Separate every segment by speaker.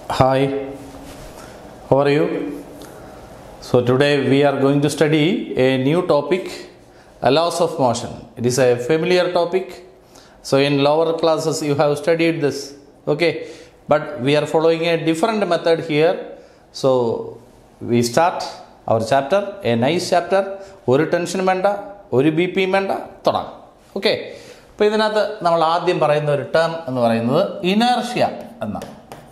Speaker 1: Hi, how are you? So, today we are going to study a new topic, a laws of motion. It is a familiar topic. So, in lower classes, you have studied this, okay? But we are following a different method here. So, we start our chapter, a nice chapter. ഒരു ടെൻഷനും വേണ്ട ഒരു B പിയും വേണ്ട തുടങ്ങാം okay അപ്പോൾ ഇതിനകത്ത് നമ്മൾ ആദ്യം പറയുന്ന ഒരു ടേം എന്ന് പറയുന്നത് ഇനേർഷ്യ എന്നാണ്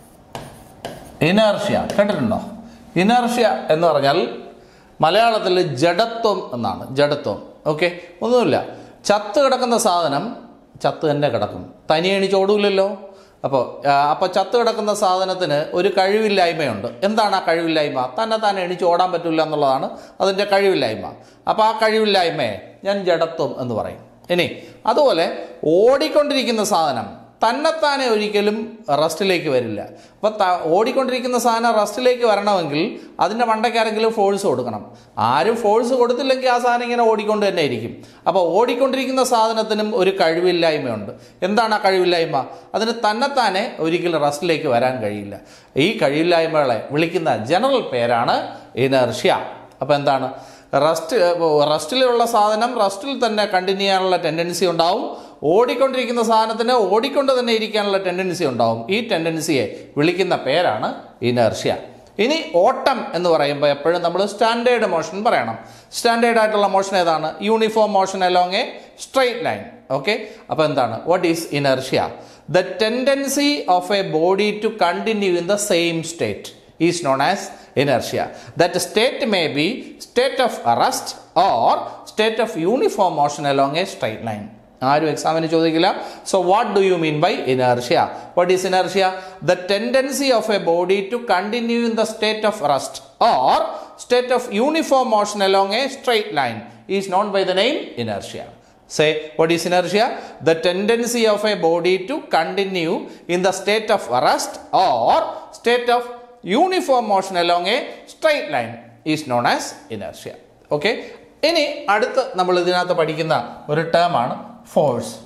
Speaker 1: ഇനേർഷ്യ കേട്ടിട്ടുണ്ടോ ഇനേർഷ്യ എന്ന് പറഞ്ഞാൽ മലയാളത്തിൽ ജഡത്വം എന്നാണ് ജഡത്വം ഓക്കെ ഒന്നുമില്ല ചത്ത് കിടക്കുന്ന സാധനം ചത്ത് തന്നെ കിടക്കും തനി എണീച്ച് ഓടൂലല്ലോ അപ്പോൾ അപ്പോൾ ചത്ത് കിടക്കുന്ന സാധനത്തിന് ഒരു കഴിവില്ലായ്മയുണ്ട് എന്താണ് ആ കഴിവില്ലായ്മ തന്നെ താൻ എണീച്ച് ഓടാൻ പറ്റില്ല എന്നുള്ളതാണ് അതിൻ്റെ കഴിവില്ലായ്മ അപ്പോൾ ആ കഴിവില്ലായ്മയെ ഞാൻ ജഡത്വം എന്ന് പറയും ഇനി അതുപോലെ ഓടിക്കൊണ്ടിരിക്കുന്ന സാധനം തന്നെത്താനെ ഒരിക്കലും റസ്റ്റിലേക്ക് വരില്ല അപ്പോൾ ത ഓടിക്കൊണ്ടിരിക്കുന്ന സാധനം റസ്റ്റിലേക്ക് വരണമെങ്കിൽ അതിൻ്റെ മണ്ടയ്ക്കാരെങ്കിലും ഫോഴ്സ് കൊടുക്കണം ആരും ഫോഴ്സ് കൊടുത്തില്ലെങ്കിൽ ആ സാധനം ഇങ്ങനെ ഓടിക്കൊണ്ട് തന്നെ ഇരിക്കും അപ്പോൾ ഓടിക്കൊണ്ടിരിക്കുന്ന സാധനത്തിനും ഒരു കഴിവില്ലായ്മയുണ്ട് എന്താണ് ആ കഴിവില്ലായ്മ അതിന് തന്നെത്താനെ ഒരിക്കലും റസ്റ്റിലേക്ക് വരാൻ കഴിയില്ല ഈ കഴിവില്ലായ്മകളെ വിളിക്കുന്ന ജനറൽ പേരാണ് ഇനർഷ്യ അപ്പോൾ എന്താണ് റസ്റ്റ് റസ്റ്റിലുള്ള സാധനം റസ്റ്റിൽ തന്നെ കണ്ടിന്യൂ ചെയ്യാനുള്ള ടെൻഡൻസി ഉണ്ടാവും ഓടിക്കൊണ്ടിരിക്കുന്ന സാധനത്തിന് ഓടിക്കൊണ്ട് തന്നെ ഇരിക്കാനുള്ള ടെൻഡൻസി ഉണ്ടാവും ഈ ടെൻഡൻസിയെ വിളിക്കുന്ന പേരാണ് ഇനർഷ്യ ഇനി ഓട്ടം എന്ന് പറയുമ്പോൾ എപ്പോഴും നമ്മൾ സ്റ്റാൻഡേർഡ് മോഷൻ പറയണം സ്റ്റാൻഡേർഡ് ആയിട്ടുള്ള മോഷൻ ഏതാണ് uniform motion along a straight line okay അപ്പോൾ എന്താണ് what is inertia the tendency of a body to continue in the same state is known as inertia. That state may be state of rest or state of uniform motion along a straight line. ആരും എക്സാമിന് ചോദിക്കില്ല so what do you mean by inertia what is inertia the tendency of a body to continue in the state of rest or state of uniform motion along a straight line is known by the name inertia Say, what is inertia? The tendency of a body to continue in the state of rest or state of uniform motion along a straight line is known as inertia. Okay? ഇനി അടുത്ത് നമ്മൾ ഇതിനകത്ത് പഠിക്കുന്ന ഒരു ടേമാണ് force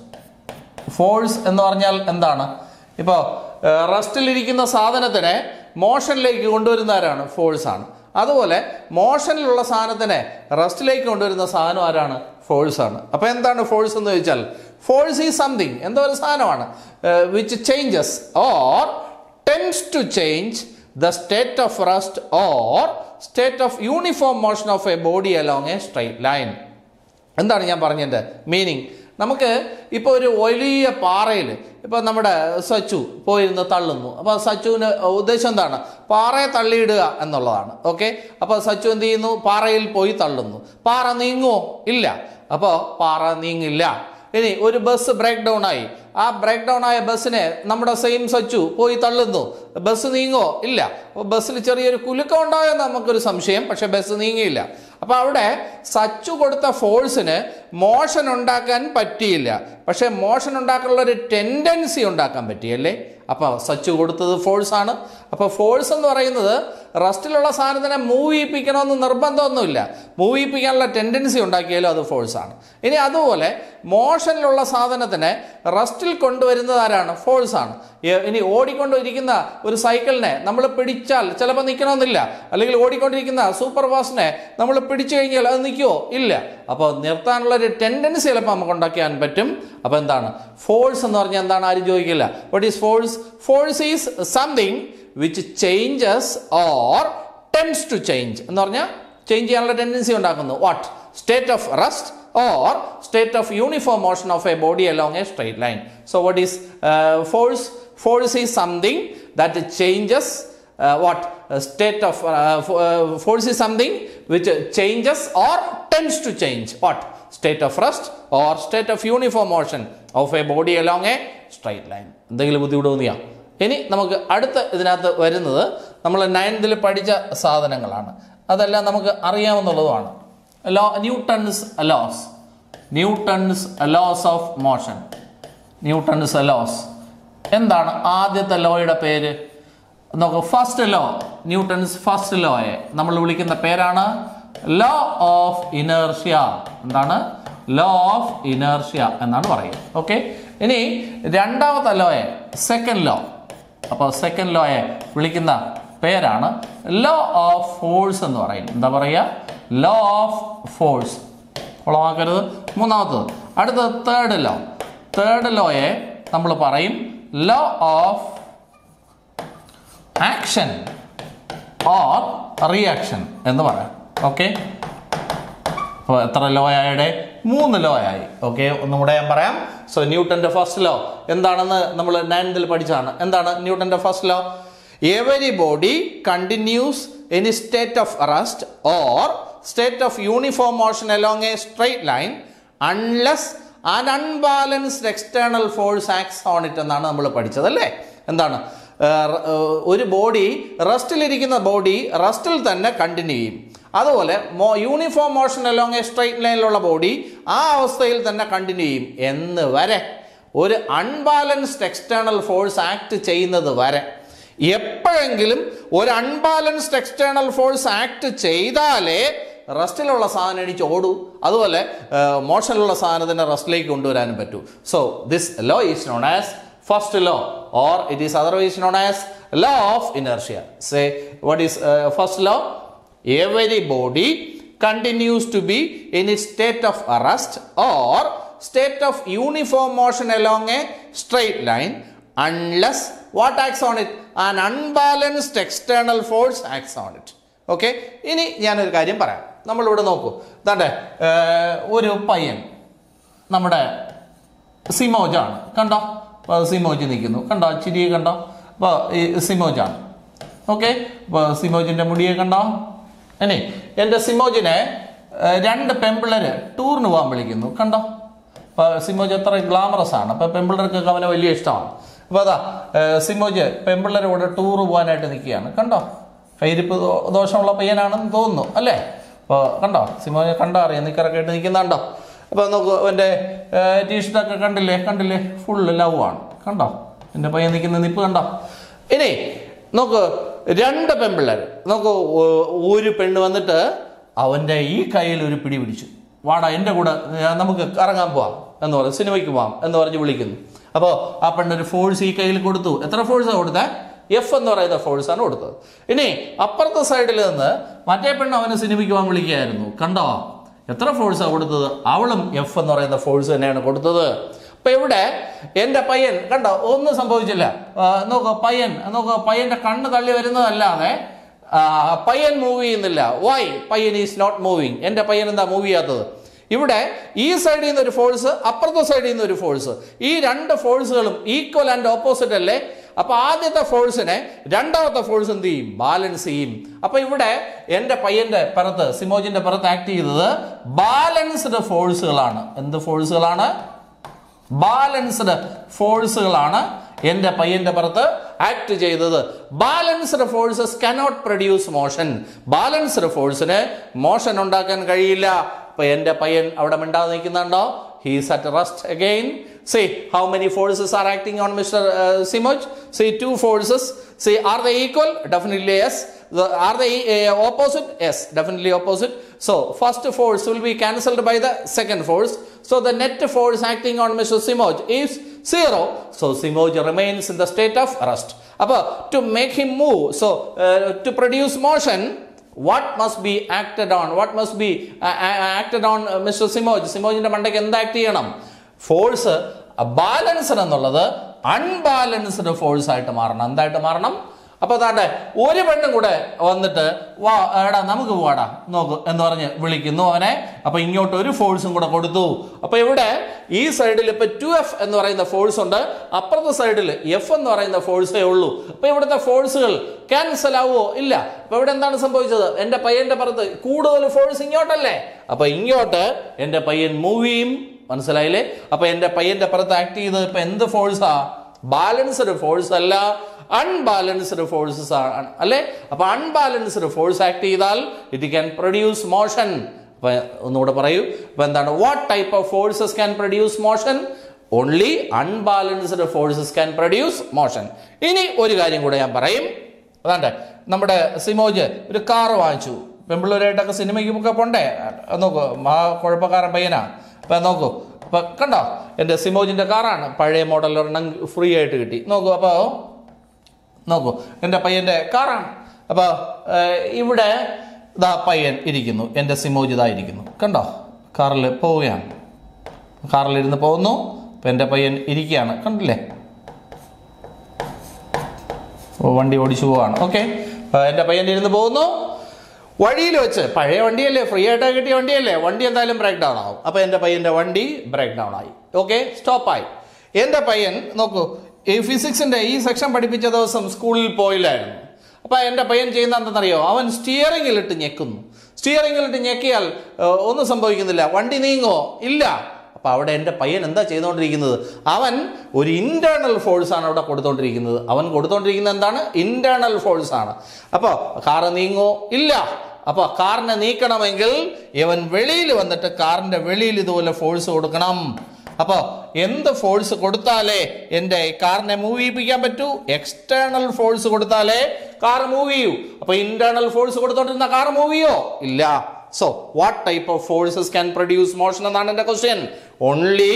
Speaker 1: force എന്ന് പറഞ്ഞാൽ എന്താണ് ഇപ്പോൾ റെസ്റ്റിലിരിക്കുന്ന സാധനത്തിനെ മോഷനിലേക്ക് കൊണ്ടുവരുന്ന ആരാണ് ഫോഴ്സ് ആണ് അതുപോലെ മോഷനിലുള്ള സാധനത്തിനെ റെസ്റ്റിലേക്ക് കൊണ്ടുവരുന്ന സാധനം ആരാണ് ഫോഴ്സ് ആണ് അപ്പോൾ എന്താണ് ഫോഴ്സ് എന്ന് ചോദിച്ചാൽ ഫോഴ്സ് ഈസ് സംതിങ് എന്തോ ഒരു സാധനമാണ് which changes or tends to change the state of rest or state of uniform motion of a body along a straight line എന്താണ് ഞാൻ പറഞ്ഞതിൻ്റെ മീനിങ് നമുക്ക് ഇപ്പോൾ ഒരു വലിയ പാറയിൽ ഇപ്പോൾ നമ്മുടെ സച്ചു പോയിരുന്ന് തള്ളുന്നു അപ്പോൾ സച്ചുവിന് ഉദ്ദേശം എന്താണ് പാറയെ തള്ളിയിടുക എന്നുള്ളതാണ് ഓക്കെ അപ്പോൾ സച്ചു എന്ത് ചെയ്യുന്നു പാറയിൽ പോയി തള്ളുന്നു പാറ നീങ്ങുമോ ഇല്ല അപ്പോൾ പാറ നീങ്ങില്ല ഇനി ഒരു ബസ് ബ്രേക്ക് ഡൗൺ ആയി ആ ബ്രേക്ക് ഡൗൺ ആയ ബസ്സിനെ നമ്മുടെ സെയിം സച്ചു പോയി തള്ളുന്നു ബസ് നീങ്ങോ ഇല്ല അപ്പോൾ ബസ്സിൽ ചെറിയൊരു കുലുക്കം ഉണ്ടായോ എന്ന് നമുക്കൊരു സംശയം പക്ഷെ ബസ് നീങ്ങിയില്ല അപ്പോൾ അവിടെ സച്ചു കൊടുത്ത ഫോഴ്സിന് മോഷൻ ഉണ്ടാക്കാൻ പറ്റിയില്ല പക്ഷേ മോഷൻ ഉണ്ടാക്കാനുള്ള ഒരു ടെൻഡൻസി ഉണ്ടാക്കാൻ പറ്റിയല്ലേ അപ്പോൾ സച്ചു കൊടുത്തത് ഫോഴ്സാണ് അപ്പോൾ ഫോഴ്സ് എന്ന് പറയുന്നത് റസ്റ്റിലുള്ള സാധനത്തിനെ മൂവ് ചെയ്യിപ്പിക്കണമെന്ന് നിർബന്ധമൊന്നുമില്ല മൂവ് ചെയ്യിപ്പിക്കാനുള്ള ടെൻഡൻസി ഉണ്ടാക്കിയാലും അത് ഫോഴ്സാണ് ഇനി അതുപോലെ മോഷനിലുള്ള സാധനത്തിനെ റസ്റ്റിൽ കൊണ്ടുവരുന്നത് ആരാണ് ഫോഴ്സാണ് ഇനി ഓടിക്കൊണ്ടിരിക്കുന്ന ഒരു സൈക്കിളിനെ നമ്മൾ പിടിച്ചാൽ ചിലപ്പോൾ നിൽക്കണമെന്നില്ല അല്ലെങ്കിൽ ഓടിക്കൊണ്ടിരിക്കുന്ന സൂപ്പർ ഫാസ്റ്റിനെ നമ്മൾ പിടിച്ചു കഴിഞ്ഞാൽ അത് നിൽക്കുമോ ഇല്ല അപ്പോൾ നിർത്താനുള്ള ഒരു ടെൻഡൻസി ചിലപ്പോൾ നമുക്ക് ഉണ്ടാക്കാൻ പറ്റും അപ്പോൾ എന്താണ് ഫോഴ്സ് എന്ന് പറഞ്ഞാൽ എന്താണ് ആരും ചോദിക്കില്ല what is force force is something which changes or tends to change എന്ന് പറഞ്ഞാൽ ചേഞ്ച് ചെയ്യാനുള്ള ടെൻഡൻസി ഉണ്ടാക്കുന്നു what state of rest or state of uniform motion of a body along a straight line so what is force force is something that changes what state of force is something which changes or tends to change what state of rest or state of uniform motion of a body along a straight line എന്തെങ്കിലും ബുദ്ധിമുട്ട് തോന്നിയാ ഇനി നമുക്ക് അടുത്ത ഇതിനകത്ത് വരുന്നത് നമ്മൾ നയൻതിൽ പഠിച്ച സാധനങ്ങളാണ് അതെല്ലാം നമുക്ക് അറിയാവുന്നതുമാണ് law Newton's laws Newton's laws of motion Newton's laws എന്താണ് ആദ്യത്തെ ലോയുടെ പേര് നോക്ക് ഫസ്റ്റ് ലോ ന്യൂട്ടൺസ് ഫസ്റ്റ് ലോയെ നമ്മൾ വിളിക്കുന്ന പേരാണ് ലോ ഓഫ് ഇനേർഷ്യ എന്താണ് ലോ ഓഫ് ഇനേർഷ്യ എന്നാണ് പറയുക ഓക്കെ ഇനി രണ്ടാമത്തെ ലോയെ സെക്കൻഡ് ലോ അപ്പോൾ സെക്കൻഡ് ലോയെ വിളിക്കുന്ന പേരാണ് ലോ ഓഫ് ഫോഴ്സ് എന്ന് പറയും എന്താ പറയുക ലോ ഓഫ് ഫോഴ്സ് കുളമാക്കരുത് മൂന്നാമത്തത് അടുത്തത് തേർഡ് ലോ തേർഡ് ലോയെ നമ്മൾ പറയും law of action or reaction എന്ന് പറയാം ഓക്കെ അപ്പോൾ എത്ര ലോ ആയുടെ മൂന്ന് ലോ ആയി ഓക്കെ ഒന്നും കൂടെ ഞാൻ പറയാം സോ ന്യൂട്ടന്റെ ഫസ്റ്റ് ലോ എന്താണെന്ന് നമ്മൾ നയൻത്തിൽ പഠിച്ചാണ് എന്താണ് ന്യൂട്ടന്റെ first law every body continues any state of rest or state of uniform motion along a straight line unless an unbalanced external force acts on it എന്നാണ് നമ്മൾ പഠിച്ചത് അല്ലേ എന്താണ് ഏർ, ഏർ, ഒരു ബോഡി റെസ്റ്റിലിരിക്കുന്ന ബോഡി റെസ്റ്റിൽ തന്നെ കണ്ടിന്യൂ ചെയ്യും അതുപോലെ മോ uniform motion along a straight ലൈനിലുള്ള ബോഡി ആ അവസ്ഥയിൽ തന്നെ കണ്ടിന്യൂ ചെയ്യും എന്ന് വരെ ഒരു അൺബാലൻസ്ഡ് എക്സ്റ്റേണൽ ഫോഴ്സ് ആക്ട് ചെയ്യുന്നത് വരെ എപ്പോഴെങ്കിലും ഒരു അൺബാലൻസ്ഡ് എക്സ്റ്റേണൽ ഫോഴ്സ് ആക്ട് ചെയ്താലേ റെസ്റ്റിലുള്ള സാധനം എണീച്ച് ഓടൂ അതുപോലെ മോഷനിലുള്ള സാധനത്തിനെ റെസ്റ്റിലേക്ക് കൊണ്ടുവരാനും പറ്റൂ so this law is known as first law or it is otherwise known as law of inertia say what is first law every body continues to be in its state of rest or state of uniform motion along a straight line unless what acts on it an unbalanced external force acts on it okay ഇനി ഞാനൊരു കാര്യം പറയാം നമ്മളിവിടെ നോക്കൂ ദാണ്ടെ ഏർ, ഒരു പയ്യൻ നമ്മുടെ സിമോജാണ് കണ്ടോ അപ്പോൾ സിമോജ് നിൽക്കുന്നു കണ്ടോ ചിരിയെ കണ്ടോ അപ്പോൾ ഈ സിമോജാണ് ഓക്കെ അപ്പോൾ സിമോജിൻ്റെ മുടിയെ കണ്ടോ ഇനി എൻ്റെ സിമോജിനെ ഏർ, രണ്ട് പെമ്പിള്ളേര് ടൂറിന് പോകാൻ വിളിക്കുന്നു കണ്ടോ അപ്പോൾ സിമോജ് എത്ര ഗ്ലാമറസ് ആണ് അപ്പോൾ പെമ്പിള്ളേർക്കൊക്കെ അവനെ വലിയ ഇഷ്ടമാണ് അപ്പോൾ അതാ ഏർ, സിമോജ് പെമ്പിള്ളേരെ കൂടെ ടൂർ പോകാനായിട്ട് നിൽക്കുകയാണ് കണ്ടോ കയ്യിരിപ്പ് ദോ- ദോഷമുള്ള പയ്യനാണെന്ന് തോന്നുന്നു അല്ലേ അപ്പോൾ കണ്ടോ സിമോജ് കണ്ടോ അറിയാം നിക്കറൊക്കെ ഇട്ട് നിൽക്കുന്നുണ്ടോ അപ്പോൾ നോക്കൂ എൻ്റെ ടീഷർട്ടൊക്കെ കണ്ടില്ലേ കണ്ടില്ലേ ഫുള്ള് ലവ് ആണ് കണ്ടോ എൻ്റെ പയ്യൻ നിൽക്കുന്ന നിപ്പ് കണ്ടോ ഇനി നോക്ക് രണ്ട് പെൺപിള്ളേർ നോക്കൂ ഒ- ഒരു പെണ്ണ് വന്നിട്ട് അവൻ്റെ ഈ കയ്യിൽ ഒരു പിടി പിടിച്ചു വാടാ എൻ്റെ കൂടെ ഏർ, നമുക്ക് കറങ്ങാൻ പോവാം എന്ന് പറഞ്ഞു സിനിമയ്ക്ക് പോവാം എന്ന് പറഞ്ഞ് വിളിക്കുന്നു അപ്പോൾ ആ പെണ്ണൊരു ഫോഴ്സ് ഈ കയ്യിൽ കൊടുത്തു എത്ര ഫോഴ്സാണ് കൊടുത്തത് എഫ് എന്ന് പറയുന്ന ഫോഴ്സാണ് കൊടുത്തത് ഇനി അപ്പുറത്തെ സൈഡിൽ നിന്ന് മറ്റേ പെണ്ണ് അവനെ സിനിമയ്ക്ക് പോകാൻ വിളിക്കുകയായിരുന്നു കണ്ടോ എത്ര ഫോഴ്സാണ് കൊടുത്തത് അവളും എഫ് എന്ന് പറയുന്ന ഫോഴ്സ് തന്നെയാണ് കൊടുത്തത് അപ്പൊ ഇവിടെ എൻ്റെ പയ്യൻ കണ്ടോ ഒന്നും സംഭവിച്ചില്ല ആ, നോക്കൂ പയ്യൻ നോക്കൂ പയ്യന്റെ കണ്ണ് തള്ളി വരുന്നതല്ലാതെ ആ, പയ്യൻ മൂവ് ചെയ്യുന്നില്ല വൈ പയ്യൻ ഈസ് നോട്ട് മൂവിങ് എൻ്റെ പയ്യൻ എന്താ മൂവ് ചെയ്യാത്തത് ഇവിടെ ഈ സൈഡിൽ നിന്ന് ഒരു ഫോഴ്സ് അപ്പുറത്തെ സൈഡിൽ നിന്ന് ഒരു ഫോഴ്സ് ഈ രണ്ട് ഫോഴ്സുകളും ഈക്വൽ ആൻഡ് ഓപ്പോസിറ്റ് അല്ലേ അപ്പൊ ആദ്യത്തെ ഫോഴ്സിനെ രണ്ടാമത്തെ ഫോഴ്സ് എന്ത് ചെയ്യും ബാലൻസ് ചെയ്യും അപ്പൊ ഇവിടെ എൻ്റെ പയ്യന്റെ പുറത്ത് സിമോജിന്റെ പുറത്ത് ആക്ട് ചെയ്തത് ബാലൻസ്ഡ് ഫോഴ്സുകളാണ് എന്ത് ഫോഴ്സുകളാണ് ബാലൻസ്ഡ് ഫോഴ്സുകളാണ് എൻ്റെ പയ്യന്റെ പുറത്ത് ആക്ട് ചെയ്തത് balanced forces cannot produce motion balanced ഫോഴ്സിന് മോഷൻ ഉണ്ടാക്കാൻ കഴിയില്ല അപ്പൊ എൻ്റെ പയ്യൻ അവിടെ മിണ്ടാതെ നിൽക്കുന്നുണ്ടോ he's at rest again see how many forces are acting on mister Simoj see two forces see are the equal definitely yes are the opposite yes definitely opposite so first force will be cancelled by the second force so the net force acting on mr simoj is zero so simoj remains in the state of rest അപ്പോൾ to make him move so uh, to produce motion what must be acted on what must be uh, uh, acted on uh, mr simoj സിമോജിന്റെ മണ്ടയ്ക്ക് എന്ത് act ചെയ്യണം force balanced എന്നുള്ളത് unbalanced force ആയിട്ട് മാറണം എന്തായിട്ട് മാറണം അപ്പൊ താണ്ടെ ഒരു പെണ്ണും കൂടെ വന്നിട്ട് വാ എടാ നമുക്ക് പോവാടാ നോക്ക് എന്ന് പറഞ്ഞ് വിളിക്കുന്നു അവനെ അപ്പൊ ഇങ്ങോട്ട് ഒരു ഫോഴ്സും കൂടെ കൊടുത്തു അപ്പൊ ഇവിടെ ഈ സൈഡിൽ ഇപ്പൊ ടു എഫ് എന്ന് പറയുന്ന ഫോഴ്സ് ഉണ്ട് അപ്പുറത്തെ സൈഡിൽ എഫ് എന്ന് പറയുന്ന ഫോഴ്സേ ഉള്ളൂ അപ്പൊ ഇവിടുത്തെ ഫോഴ്സുകൾ ക്യാൻസൽ ആവുമോ ഇല്ല അപ്പൊ ഇവിടെ എന്താണ് സംഭവിച്ചത് എന്റെ പയ്യന്റെ പുറത്ത് കൂടുതൽ ഫോഴ്സ് ഇങ്ങോട്ടല്ലേ അപ്പൊ ഇങ്ങോട്ട് എന്റെ പയ്യൻ മൂവ് ചെയ്യും മനസ്സിലായില്ലേ അപ്പൊ എന്റെ പയ്യന്റെ പുറത്ത് ആക്ട് ചെയ്തത് ഇപ്പൊ എന്ത് ഫോഴ്സാ ബാലൻസ്ഡ് ഫോഴ്സ് അല്ല അൺബാലൻസ്ഡ് ഫോഴ്സസ് ആണ് അല്ലേ അപ്പൊ അൺബാലൻസ്ഡ് ഫോഴ്സ് ആക്ട് ചെയ്താൽ ഇറ്റ് ക്യാൻ പ്രൊഡ്യൂസ് മോഷൻ അപ്പൊ ഒന്നുകൂടെ പറയൂ അപ്പൊ എന്താണ് what type of forces can produce motion only unbalanced forces can produce motion ഇനി ഒരു കാര്യം കൂടെ ഞാൻ പറയും അതാണ്ട് നമ്മുടെ സിമോജ് ഒരു കാർ വാങ്ങിച്ചു പെമ്പിള്ളേരായിട്ടൊക്കെ സിനിമയ്ക്ക് ഒക്കെ പോണ്ടേ അത് നോക്കൂ ആ കുഴപ്പക്കാരൻ പയ്യനാ അപ്പൊ നോക്കൂ അപ്പൊ കണ്ടോ എൻ്റെ സിമോജിന്റെ കാറാണ് പഴയ മോഡൽ ഒരെണ്ണം ഫ്രീ ആയിട്ട് കിട്ടി നോക്കൂ അപ്പോൾ നോക്കൂ എൻ്റെ പയ്യൻ്റെ കാറാണ് അപ്പോൾ ഇവിടെ ഇതാ പയ്യൻ ഇരിക്കുന്നു എൻ്റെ സിമോജിത ഇരിക്കുന്നു കണ്ടോ കാറിൽ പോവുകയാണ് കാറിലിരുന്ന് പോകുന്നു അപ്പം എൻ്റെ പയ്യൻ ഇരിക്കുകയാണ് കണ്ടില്ലേ ഓ, വണ്ടി ഓടിച്ചു പോവാണ് ഓക്കെ എൻ്റെ പയ്യൻ ഇരുന്ന് പോകുന്നു വഴിയിൽ വെച്ച് പഴയ വണ്ടിയല്ലേ ഫ്രീ ആയിട്ട് കിട്ടിയ വണ്ടിയല്ലേ വണ്ടി എന്തായാലും ബ്രേക്ക് ഡൗൺ ആവും അപ്പോൾ എൻ്റെ പയ്യൻ്റെ വണ്ടി ബ്രേക്ക് ഡൗൺ ആയി ഓക്കെ സ്റ്റോപ്പായി എൻ്റെ പയ്യൻ നോക്കൂ ഈ ഫിസിക്സിൻ്റെ ഈ സെക്ഷൻ പഠിപ്പിച്ച ദിവസം സ്കൂളിൽ പോയില്ലായിരുന്നു അപ്പോൾ എൻ്റെ പയ്യൻ ചെയ്യുന്ന എന്തെന്നറിയോ അവൻ സ്റ്റിയറിംഗിലിട്ട് ഞെക്കുന്നു സ്റ്റിയറിംഗിലിട്ട് ഞെക്കിയാൽ ഏഹ്, ഒന്നും സംഭവിക്കുന്നില്ല വണ്ടി നീങ്ങോ ഇല്ല അപ്പോൾ അവിടെ എൻ്റെ പയ്യൻ എന്താ ചെയ്തുകൊണ്ടിരിക്കുന്നത് അവൻ ഒരു ഇൻറ്റേർണൽ ഫോഴ്സാണ് അവിടെ കൊടുത്തുകൊണ്ടിരിക്കുന്നത് അവൻ കൊടുത്തുകൊണ്ടിരിക്കുന്നത് എന്താണ് ഇൻറ്റേർണൽ ഫോഴ്സാണ് അപ്പോൾ കാറ് നീങ്ങോ ഇല്ല അപ്പോൾ കാറിനെ നീക്കണമെങ്കിൽ ഇവൻ വെളിയിൽ വന്നിട്ട് കാറിൻ്റെ വെളിയിൽ ഇതുപോലെ ഫോഴ്സ് കൊടുക്കണം അപ്പോൾ എന്ത് ഫോഴ്സ് കൊടുത്താലേ എൻ്റെ കാറിനെ മൂവ് ചെയ്യിപ്പിക്കാൻ പറ്റൂ എക്സ്റ്റേണൽ ഫോഴ്സ് കൊടുത്താലേ കാർ മൂവ് ചെയ്യൂ അപ്പോൾ ഇന്റേണൽ ഫോഴ്സ് കൊടുത്തോണ്ടിരുന്ന കാർ മൂവ് ചെയ്യോ ഇല്ല so what type of forces can produce motion എന്നാണ് എൻ്റെ question only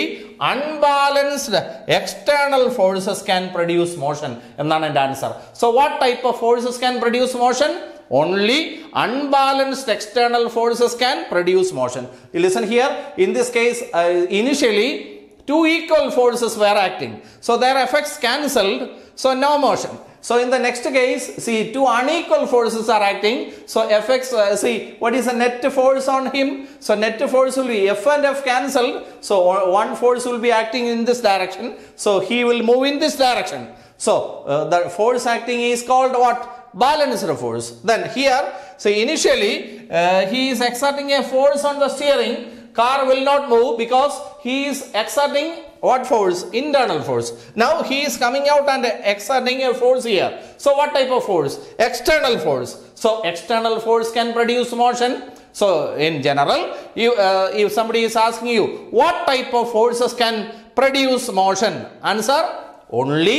Speaker 1: unbalanced external forces can produce motion എന്നാണ് എൻ്റെ answer so what type of forces can produce motion only unbalanced external forces can produce motion listen here in this case uh, initially two equal forces were acting so their effects cancelled so no motion so in the next case see two unequal forces are acting so effects uh, see what is the net force on him so net force will be f and f cancelled so o- one force will be acting in this direction so he will move in this direction so uh, the force acting is called what balanced force. Then here, so initially uh, he is exerting a force on the steering. Car will not move because he is exerting what force? Internal force. Now he is coming out and exerting a force here. So what type of force? External force. So external force can produce motion. So in general, you, uh, if somebody is asking you what type of forces can produce motion, answer only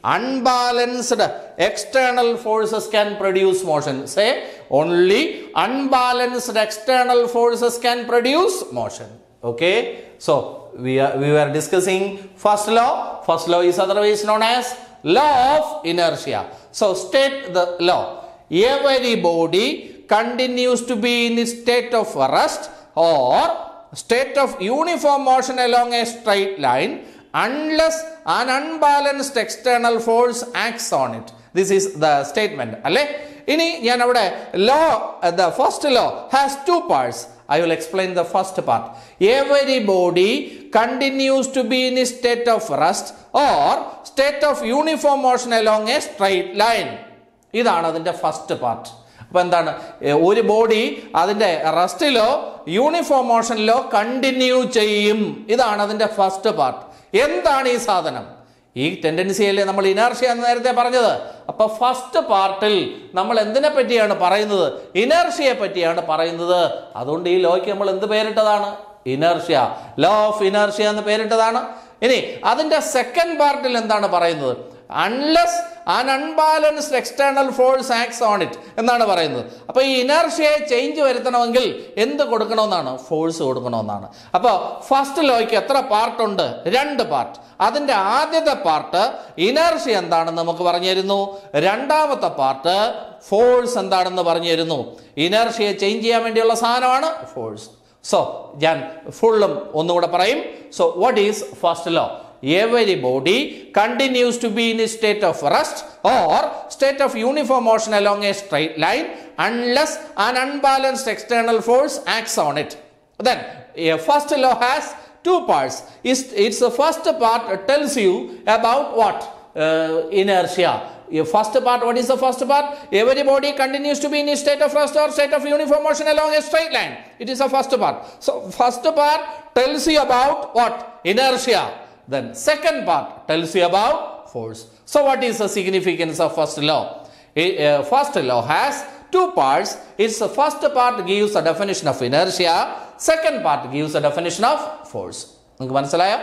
Speaker 1: unbalanced external forces can produce motion say only unbalanced external forces can produce motion okay so we are we were discussing first law first law is otherwise known as law of inertia so state the law every body continues to be in a state of rest or state of uniform motion along a straight line unless an unbalanced external force acts on it. This is the statement. അല്ലേ ഇനി ഞാൻ അവിടെ law the first law has two parts I will explain the first part every body continues to be in state of rest or state of uniform motion along a straight line ഇതാണ് അതിൻ്റെ first part അപ്പൊ എന്താണ് ഏ, ഒരു body അതിൻ്റെ റെസ്റ്റിലോ uniform മോഷനിലോ continue ചെയ്യും ഇതാണ് അതിൻ്റെ ഫസ്റ്റ് പാർട്ട് എന്താണ് ഈ സാധനം ഈ ടെൻഡൻസിയല്ലേ നമ്മൾ ഇനർഷ്യ എന്ന് നേരത്തെ പറഞ്ഞത് അപ്പൊ ഫസ്റ്റ് പാർട്ടിൽ നമ്മൾ എന്തിനെ പറ്റിയാണ് പറയുന്നത് ഇനർഷ്യയെ പറ്റിയാണ് പറയുന്നത് അതുകൊണ്ട് ഈ ലോയ്ക്ക് നമ്മൾ എന്ത് പേരിട്ടതാണ് ഇനർഷ്യ ലോ ഓഫ് ഇനർഷ്യ എന്ന് പേരിട്ടതാണ് ഇനി അതിന്റെ സെക്കൻഡ് പാർട്ടിൽ എന്താണ് പറയുന്നത് unless an unbalanced external force acts on it എന്നാണ് പറയുന്നത് അപ്പോൾ ഈ ഇനർഷ്യയെ ചേഞ്ച് വരുത്തണമെങ്കിൽ എന്ത് കൊടുക്കണമെന്നാണ് ഫോഴ്സ് കൊടുക്കണമെന്നാണ് അപ്പോൾ ഫസ്റ്റ് ലോയ്ക്ക് എത്ര പാർട്ടുണ്ട് രണ്ട് പാർട്ട് അതിൻ്റെ ആദ്യത്തെ പാർട്ട് ഇനർഷ്യ എന്താണെന്ന് നമുക്ക് പറഞ്ഞു തരുന്നു രണ്ടാമത്തെ പാർട്ട് ഫോഴ്സ് എന്താണെന്ന് പറഞ്ഞു തരുന്നു ഇനർഷ്യയെ ചേഞ്ച് ചെയ്യാൻ വേണ്ടിയുള്ള സാധനമാണ് ഫോഴ്സ് സോ ഞാൻ ഫുള്ളും ഒന്നുകൂടെ പറയും so what is first law every body continues to be in a state of rest or state of uniform motion along a straight line unless an unbalanced external force acts on it then a first law has two parts it's, it's the first part tells you about what uh, inertia your first part what is the first part every body continues to be in a state of rest or state of uniform motion along a straight line it is the first part so first part tells you about what inertia then second part tells you about force so what is the significance of first law A- uh, first law has two parts its the first part gives a definition of inertia second part gives a definition of force നിങ്ങൾക്ക് മനസ്സിലായോ